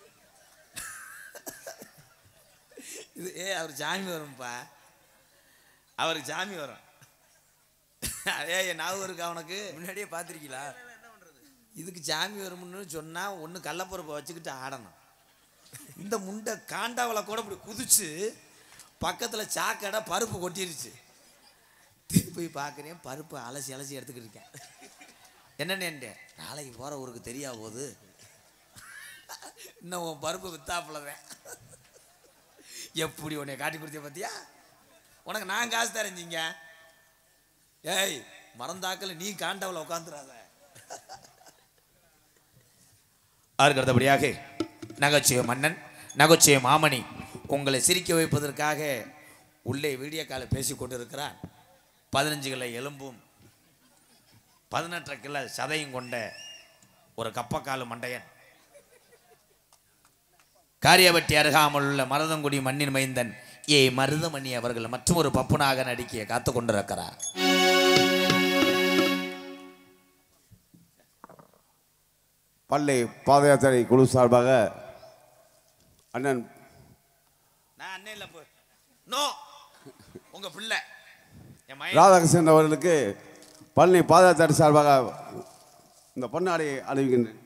இது ஏ அவர் சாமி வரும்ப்பா அவருக்கு சாமி வரும் அதே ஞாபகம் இருக்கா உனக்கு முன்னாடியே பார்த்துருக்கீங்களா இதுக்கு சாமி வரும்னு சொன்னால் ஒன்று கடலப்பருப்பை வச்சுக்கிட்டு ஆடணும் இந்த முண்டை காண்டாவில் கூட இப்படி குதிச்சு பக்கத்தில் சாக்கடை பருப்பு கொட்டிருச்சு திருப்பி போய் பார்க்குறேன் பருப்பு அலசி அலசி எடுத்துக்கிட்டு இருக்கேன் என்னென்னே நாளைக்கு போகிற ஊருக்கு தெரியா போகுது இன்னும் உன் பருப்பு வித்தாப்புலவேன் எப்படி உன்னை காட்டி கொடுத்தே பார்த்தியா உனக்கு நான் காசு தரேஞ்சிங்க ஏய் மறந்தாக்கல நீ காண்டாவில் உட்காந்துடாத அதற்கு அடுத்தபடியாக நகைச்சுவை மன்னன் நகைச்சுவை மாமணி உங்களை சிரிக்க வைப்பதற்காக உள்ளே வீடியோ காலை பேசி கொண்டிருக்கிறார் பதினஞ்சு கிலோ எலும்பும் பதினெட்டரை கிலோ சதையும் கொண்ட ஒரு கப்பக்காலு மண்டையன் காரியவட்டி அருகாமல் உள்ள மருதங்குடி மண்ணின் மைந்தன் ஏ மருதமணி அவர்கள் மற்றும் ஒரு பப்புனாக நடிக்க காத்து கொண்டிருக்கிறார் பள்ளி பாத யாத்திரை குழு சார்பாக அண்ணன் நான் அண்ணன் இல்லை போ நோ உங்க பிள்ளை என் மகன் ராதாகிருஷ்ணன் அவர்களுக்கு பழனி பாத யாத்திரை சார்பாக இந்த பொன்னாடை அணிவிக்கின்றேன்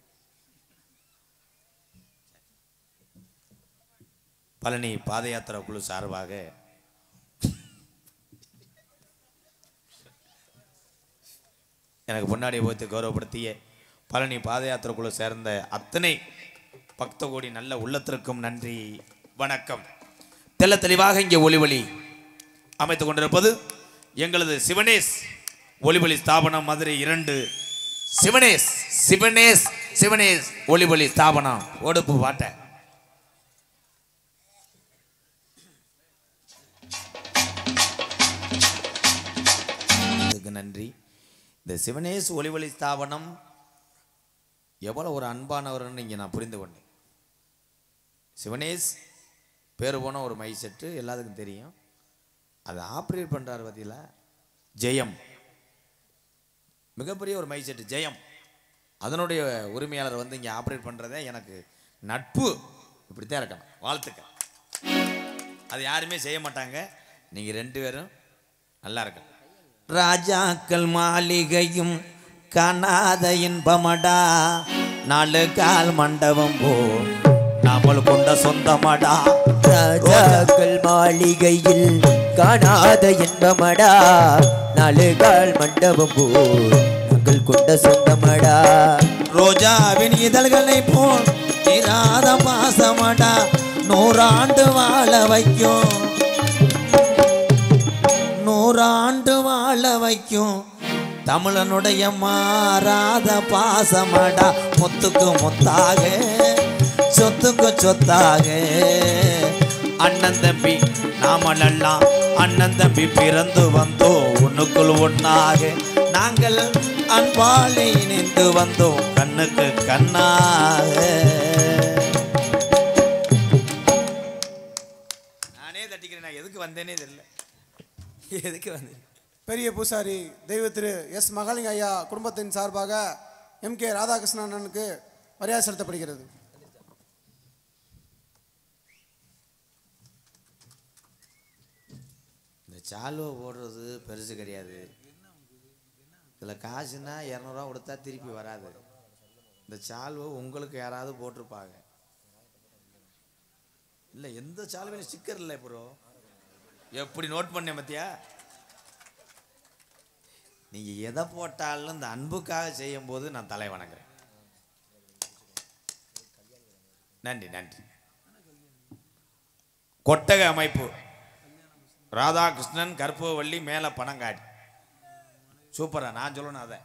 பழனி பாத யாத்திரை குழு சார்பாக எனக்கு பொன்னாடி போத்து கௌரவப்படுத்திய பழனி பாத யாத்திரை குழு சேர்ந்த அத்தனை பக்த கோடி நல்ல உள்ளத்திற்கும் நன்றி வணக்கம் தெள்ள தெளிவாக இங்கே ஒளிவழி அமைத்துக் கொண்டிருப்பது எங்களது சிவனேஸ் ஒளிவழி ஸ்தாபனம் மதுரை இரண்டு சிவனேஸ் சிவனேஸ் சிவனேஸ் ஒளிவழி ஸ்தாபனம் ஒடுப்பு பாட்டை இதுக்கு நன்றி இந்த சிவனேஸ் ஒளிவழி ஸ்தாபனம் எவ்வளோ ஒரு அன்பானவர்னு இங்கே நான் புரிந்து கொண்டேன் சிவனேஸ் பேர் போன ஒரு மை செட்டு எல்லாத்துக்கும் தெரியும் அதை ஆப்ரேட் பண்ணுறாரு பார்த்தீங்களா ஜெயம் மிகப்பெரிய ஒரு மை செட்டு ஜெயம் அதனுடைய உரிமையாளர் வந்து இங்கே ஆப்ரேட் பண்ணுறதே எனக்கு நட்பு இப்படித்தான் இருக்கணும் வாழ்த்துக்கள் அது யாருமே செய்ய மாட்டாங்க நீங்கள் ரெண்டு பேரும் நல்லா இருக்கணும் ராஜாக்கள் மாளிகையும் காணாத இன்பமடா நாலு கால் மண்டபம் போ நாமல் கொண்ட சொந்தமடா ராஜாக்கள் மாளிகையில் காணாத இன்பமடா நாலு கால் மண்டபம் போல் நாங்கள் கொண்ட சொந்தமடா ரோஜாவின் இதழ்களை போல் தீராத பாசமடா நூறாண்டு வாழ வைக்கும் நூறாண்டு வாழ வைக்கும் தமிழனுடைய மாறாத பாசமடா முத்துக்கு முத்தாக சொத்துக்கு சொத்தாக அண்ணன் தம்பி நாமளெல்லாம் அண்ணன் தம்பி பிறந்து வந்தோம் ஒண்ணுக்குள் ஒண்ணாக நாங்கள் அன்பாலே இணைந்து வந்தோம் கண்ணுக்கு கண்ணாக நானே தட்டிக்கிறேன் நான் எதுக்கு வந்தேனே தெரியல எதுக்கு வந்தேன் பெரிய பூசாரி தெய்வ திரு எஸ் மகாலிங்க ஐயா குடும்பத்தின் சார்பாக எம் கே ராதாகிருஷ்ணன் அண்ணனுக்கு மரியாதை செலுத்தப்படுகிறது இந்த சாலுவை போடுறது பெருசு கிடையாது இதில் காசுனா இரநூறுவா கொடுத்தா திருப்பி வராது இந்த சால்வை உங்களுக்கு யாராவது போட்டிருப்பாங்க இல்லை எந்த சால்வையும் ஸ்டிக்கர் இல்லை ப்ரோ எப்படி நோட் பண்ணேன் பத்தியா நீங்கள் எதை போட்டாலும் இந்த அன்புக்காக செய்யும்போது நான் தலை வணங்குறேன் நன்றி நன்றி கொட்டக அமைப்பு ராதாகிருஷ்ணன் கற்பூரவள்ளி மேலே பனங்காடி சூப்பரா நான் சொல்லணும் அதை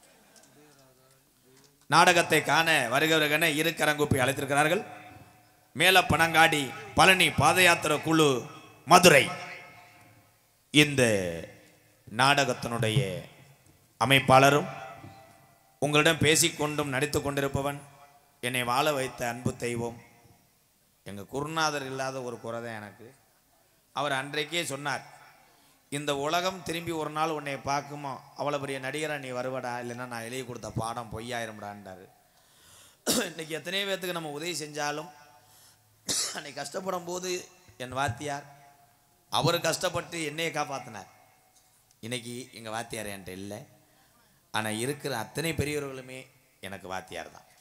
நாடகத்தை காண வருகிறவர்களென இரு கரங்குப்பி அழைத்திருக்கிறார்கள் மேல பனங்காடி பழனி பாத யாத்திரை குழு மதுரை இந்த நாடகத்தினுடைய அமைப்பாளரும் உங்களிடம் பேசிக்கொண்டும் நடித்து கொண்டிருப்பவன் என்னை வாழ வைத்த அன்பு தெய்வம் எங்கள் குருநாதர் இல்லாத ஒரு குறை தான் எனக்கு அவர் அன்றைக்கே சொன்னார் இந்த உலகம் திரும்பி ஒரு நாள் உன்னை பார்க்குமோ அவ்வளோ பெரிய நடிகரா நீ வருவடா இல்லைன்னா நான் எழுதி கொடுத்த பாடம் பொய்யாயிரும்டான்றாரு இன்னைக்கு எத்தனையோ பேர்த்துக்கு நம்ம உதவி செஞ்சாலும் அன்னைக்கு கஷ்டப்படும் போது என் வாத்தியார் அவர் கஷ்டப்பட்டு என்னையை காப்பாற்றினார் இன்னைக்கு எங்கள் வாத்தியார் என்கிட்ட இல்லை ஆனால் இருக்கிற அத்தனை பெரியவர்களுமே எனக்கு வாத்தியார் தான்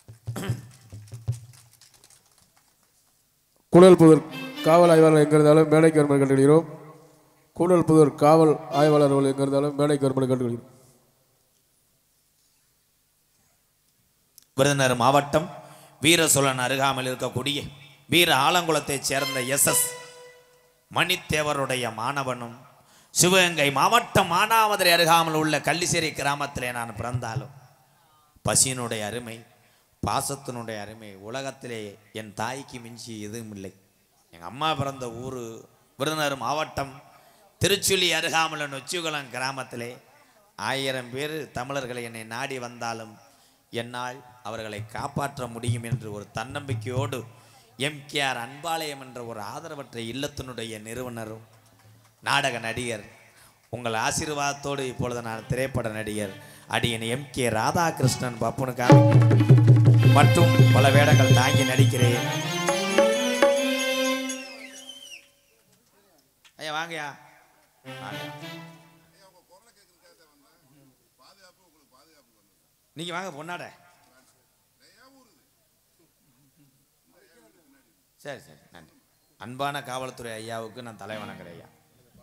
கூடல் புதூர் காவல் ஆய்வாளர் எங்கே இருந்தாலும் மேடைக்கு வருமாறு கண்டுகிறோம் கூடல் புதூர் காவல் ஆய்வாளர்கள் எங்கே இருந்தாலும் மேடைக்கு வருமாறு கண்டுகிறோம் விருதுநகர் மாவட்டம் வீர சோழன் அருகாமையில் இருக்கக்கூடிய வீர ஆலங்குளத்தைச் சேர்ந்த எஸ் எஸ் மணித்தேவருடைய மாணவனும் சிவகங்கை மாவட்டம் மானாமதுரை அருகாமல் உள்ள கள்ளிசேரி கிராமத்திலே நான் பிறந்தாலும் பசியினுடைய அருமை பாசத்தினுடைய அருமை உலகத்திலே என் தாய்க்கு மிஞ்சி எதுவும் இல்லை எங்கள் அம்மா பிறந்த ஊர் விருதுநகர் மாவட்டம் திருச்சுழி அருகாமல் நொச்சிகுளம் கிராமத்திலே ஆயிரம் பேர் தமிழர்களை என்னை நாடி வந்தாலும் என்னால் அவர்களை காப்பாற்ற முடியும் என்று ஒரு தன்னம்பிக்கையோடு எம்கேஆர் அன்பாலயம் என்ற ஒரு ஆதரவற்ற இல்லத்தினுடைய நிறுவனரும் நாடக நடிகர் உங்கள் ஆசீர்வாதத்தோடு இப்பொழுது நான் திரைப்பட நடிகர் அடியன் எம் கே ராதாகிருஷ்ணன் பப்புனுக்காக மற்றும் பல வேடங்கள் தாங்கி நடிக்கிறேன் ஐயா வாங்கயா வாங்க. நீங்க வாங்க பொன்னாட சரி சரி நன்றி அன்பான காவல்துறை ஐயாவுக்கு நான் தலை வணங்குறேன் ஐயா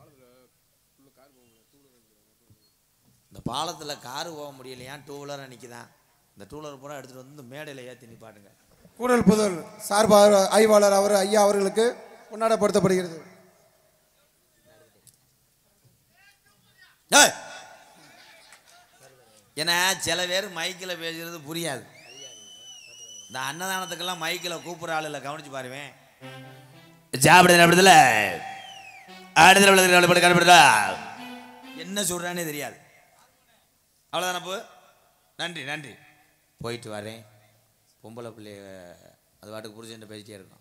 இந்த பாலத்தில் காரு போக முடியலையா டூ வீலராக நிற்கிதான் இந்த டூ வீலர் பூரா எடுத்துகிட்டு வந்து இந்த மேடையில் ஏற்றி நிப்பாட்டுங்க கூடல் புதூர் சார்பாக ஆய்வாளர் அவர் ஐயா அவர்களுக்கு கொண்டாடப்படுத்தப்படுகிறது ஏய்! ஏன்னா சில பேர் மைக்கில் பேசுறது புரியாது இந்த அன்னதானத்துக்கெல்லாம் மைக்கில் கூப்பிட்ற ஆளுல கவனிச்சு பாருவேன் சாப்பிடுறது அப்படிதுல அடுத்த என்ன சொல்றானே தெரியாது அவ்வளோதானே போ நன்றி நன்றி போயிட்டு வரேன் பொம்பளை பிள்ளைய அது பாட்டுக்கு புரிஞ்சுட்டு பேசிட்டே இருக்கோம்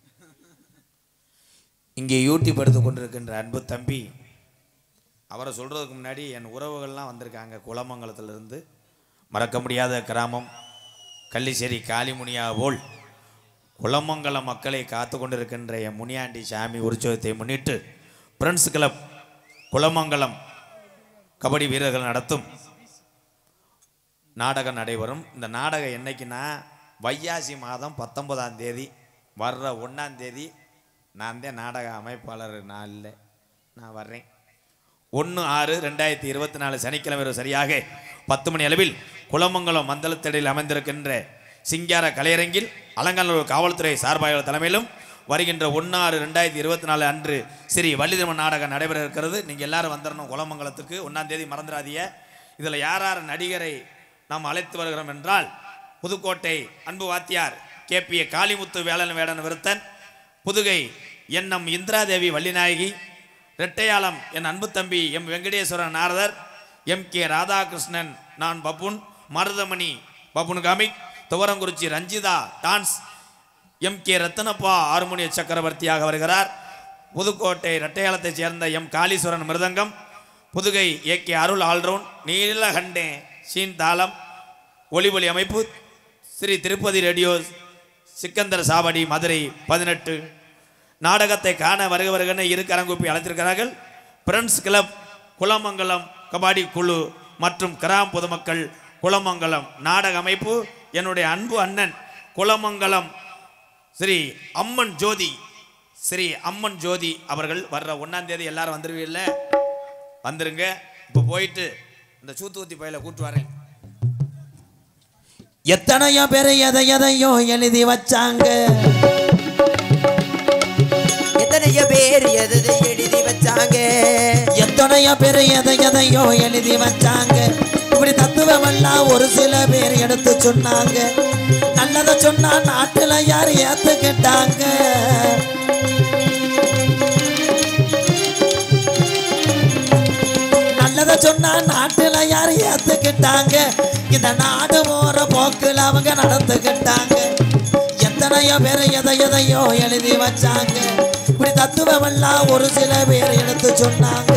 இங்கே யூடியூப் எடுத்து கொண்டிருக்கின்ற அன்பு தம்பி அவரை சொல்கிறதுக்கு முன்னாடி என் உறவுகள்லாம் வந்திருக்காங்க குளமங்கலத்திலிருந்து மறக்க முடியாத கிராமம் கள்ளிச்சேரி காளிமுனியா போல் குளமங்கலம் மக்களை காத்து கொண்டிருக்கின்ற என் முனியாண்டி சாமி உற்சவத்தை முன்னிட்டு ஃப்ரெண்ட்ஸ் கிளப் குளமங்கலம் கபடி வீரர்கள் நடத்தும் நாடகம் நடைபெறும் இந்த நாடகம் என்னைக்குன்னா வைகாசி மாதம் பத்தொன்பதாம் தேதி வர்ற ஒன்றாம் தேதி நான் தான் நாடக அமைப்பாளர் நான் இல்லை நான் வர்றேன் ஒன்று ஆறு ரெண்டாயிரத்தி இருபத்தி நாலு சனிக்கிழமை இரவு சரியாக பத்து மணி அளவில் குளமங்கலம் மந்தளத்தடியில் அமைந்திருக்கின்ற சிங்கார கலையரங்கில் அலங்காநல்லூர் காவல்துறை சார்பாக தலைமையிலும் வருகின்ற ஒன்று ஆறு ரெண்டாயிரத்தி இருபத்தி நாலு அன்று ஸ்ரீ வள்ளிதர்மன் நாடகம் நடைபெற இருக்கிறது நீங்கள் எல்லாரும் வந்துடணும் குளமங்கலத்துக்கு ஒன்றாம் தேதி மறந்துடாதீங்க இதில் யார் யார் நடிகரை நாம் அழைத்து வருகிறோம் என்றால் புதுக்கோட்டை அன்பு வாத்தியார் கே பி காளிமுத்து வேலன் வேடன் விருத்தன் புதுகை என் இந்திராதேவி வள்ளிநாயகி ரெட்டையாளம் என் அன்பு தம்பி M Venkateswaran Naradar M K Radhakrishnan நான் பப்புன் மருதமணி பப்புன் comic Thuvarankurichi Ranjitha dance M K Rathanappa ஹார்மோனிய சக்கரவர்த்தியாக வருகிறார் புதுக்கோட்டை ரெட்டையாளத்தைச் சேர்ந்த M Kaliswaran mridangam Pudugai A K Arul allround நீலகண்டே சீன் தாளம் ஒளிபொலி அமைப்பு ஸ்ரீ திருப்பதி ரேடியோ சிக்கந்தர் சாவடி மதுரை பதினெட்டு நாடகத்தை காண வருக வருகன்னு இரு கரங்குப்பி அழைத்திருக்கிறார்கள் பிரெண்ட்ஸ் கிளப் குளமங்கலம் கபாடி குழு மற்றும் கிராம் பொதுமக்கள் குளமங்கலம் நாடக அமைப்பு என்னுடைய அன்பு அண்ணன் குளமங்கலம் ஸ்ரீ அம்மன் ஜோதி ஸ்ரீ அம்மன் ஜோதி அவர்கள் வர்ற ஒன்றாம் தேதி எல்லாரும் வந்துருவீல்ல வந்துருங்க இப்போ போயிட்டு இந்த சூத்து ஊத்தி பயில கூட்டு வரேன் எத்தனையோ பேர் எதை எதையோ எழுதி வச்சாங்க எத்தனையோ பேர் எதை எழுதி வச்சாங்க எத்தனையோ பேர் எதை எதையோ எழுதி வச்சாங்க இப்படி தத்துவம் எல்லாம் ஒரு சில பேர் எடுத்து சொன்னாங்க நல்லதை சொன்னா நாட்டுல யார் ஏத்துக்கிட்டாங்க நல்லதை சொன்னா நாட்டுல யார் ஏத்துக்கிட்டாங்க இந்த நாடு போற போக்குல அவங்க நடந்துக்கிட்டாங்க எத்தனையோ பேர் எதை எதையோ எழுதி வச்சாங்க இப்படி தத்துவம் எல்லாம் ஒரு சில பேர் எடுத்து சொன்னாங்க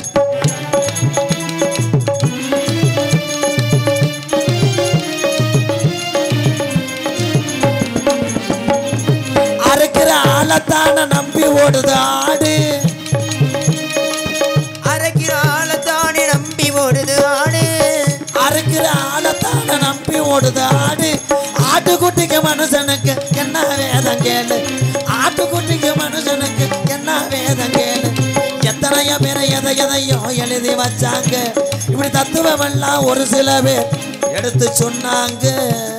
அறுக்கிற ஆளத்தான நம்பி ஓடுது ஆடு அரைக்கிற ஆளத்தானே நம்பி ஓடுது ஆடு அறுக்கிற ஆளத்தான நம்பி ஓடுது ஆடு ஆட்டுக்குட்டிக்கு மனுஷனுக்கு என்ன வேதம் கேளு ஆட்டுக்குட்டிக்கு மனுஷனுக்கு என்ன வேதம் கேளு எத்தனையோ பேர் எதை எதையோ எழுதி வச்சாங்க இப்படி தத்துவம் எல்லாம் ஒரு சில பேர் எடுத்து சொன்னாங்க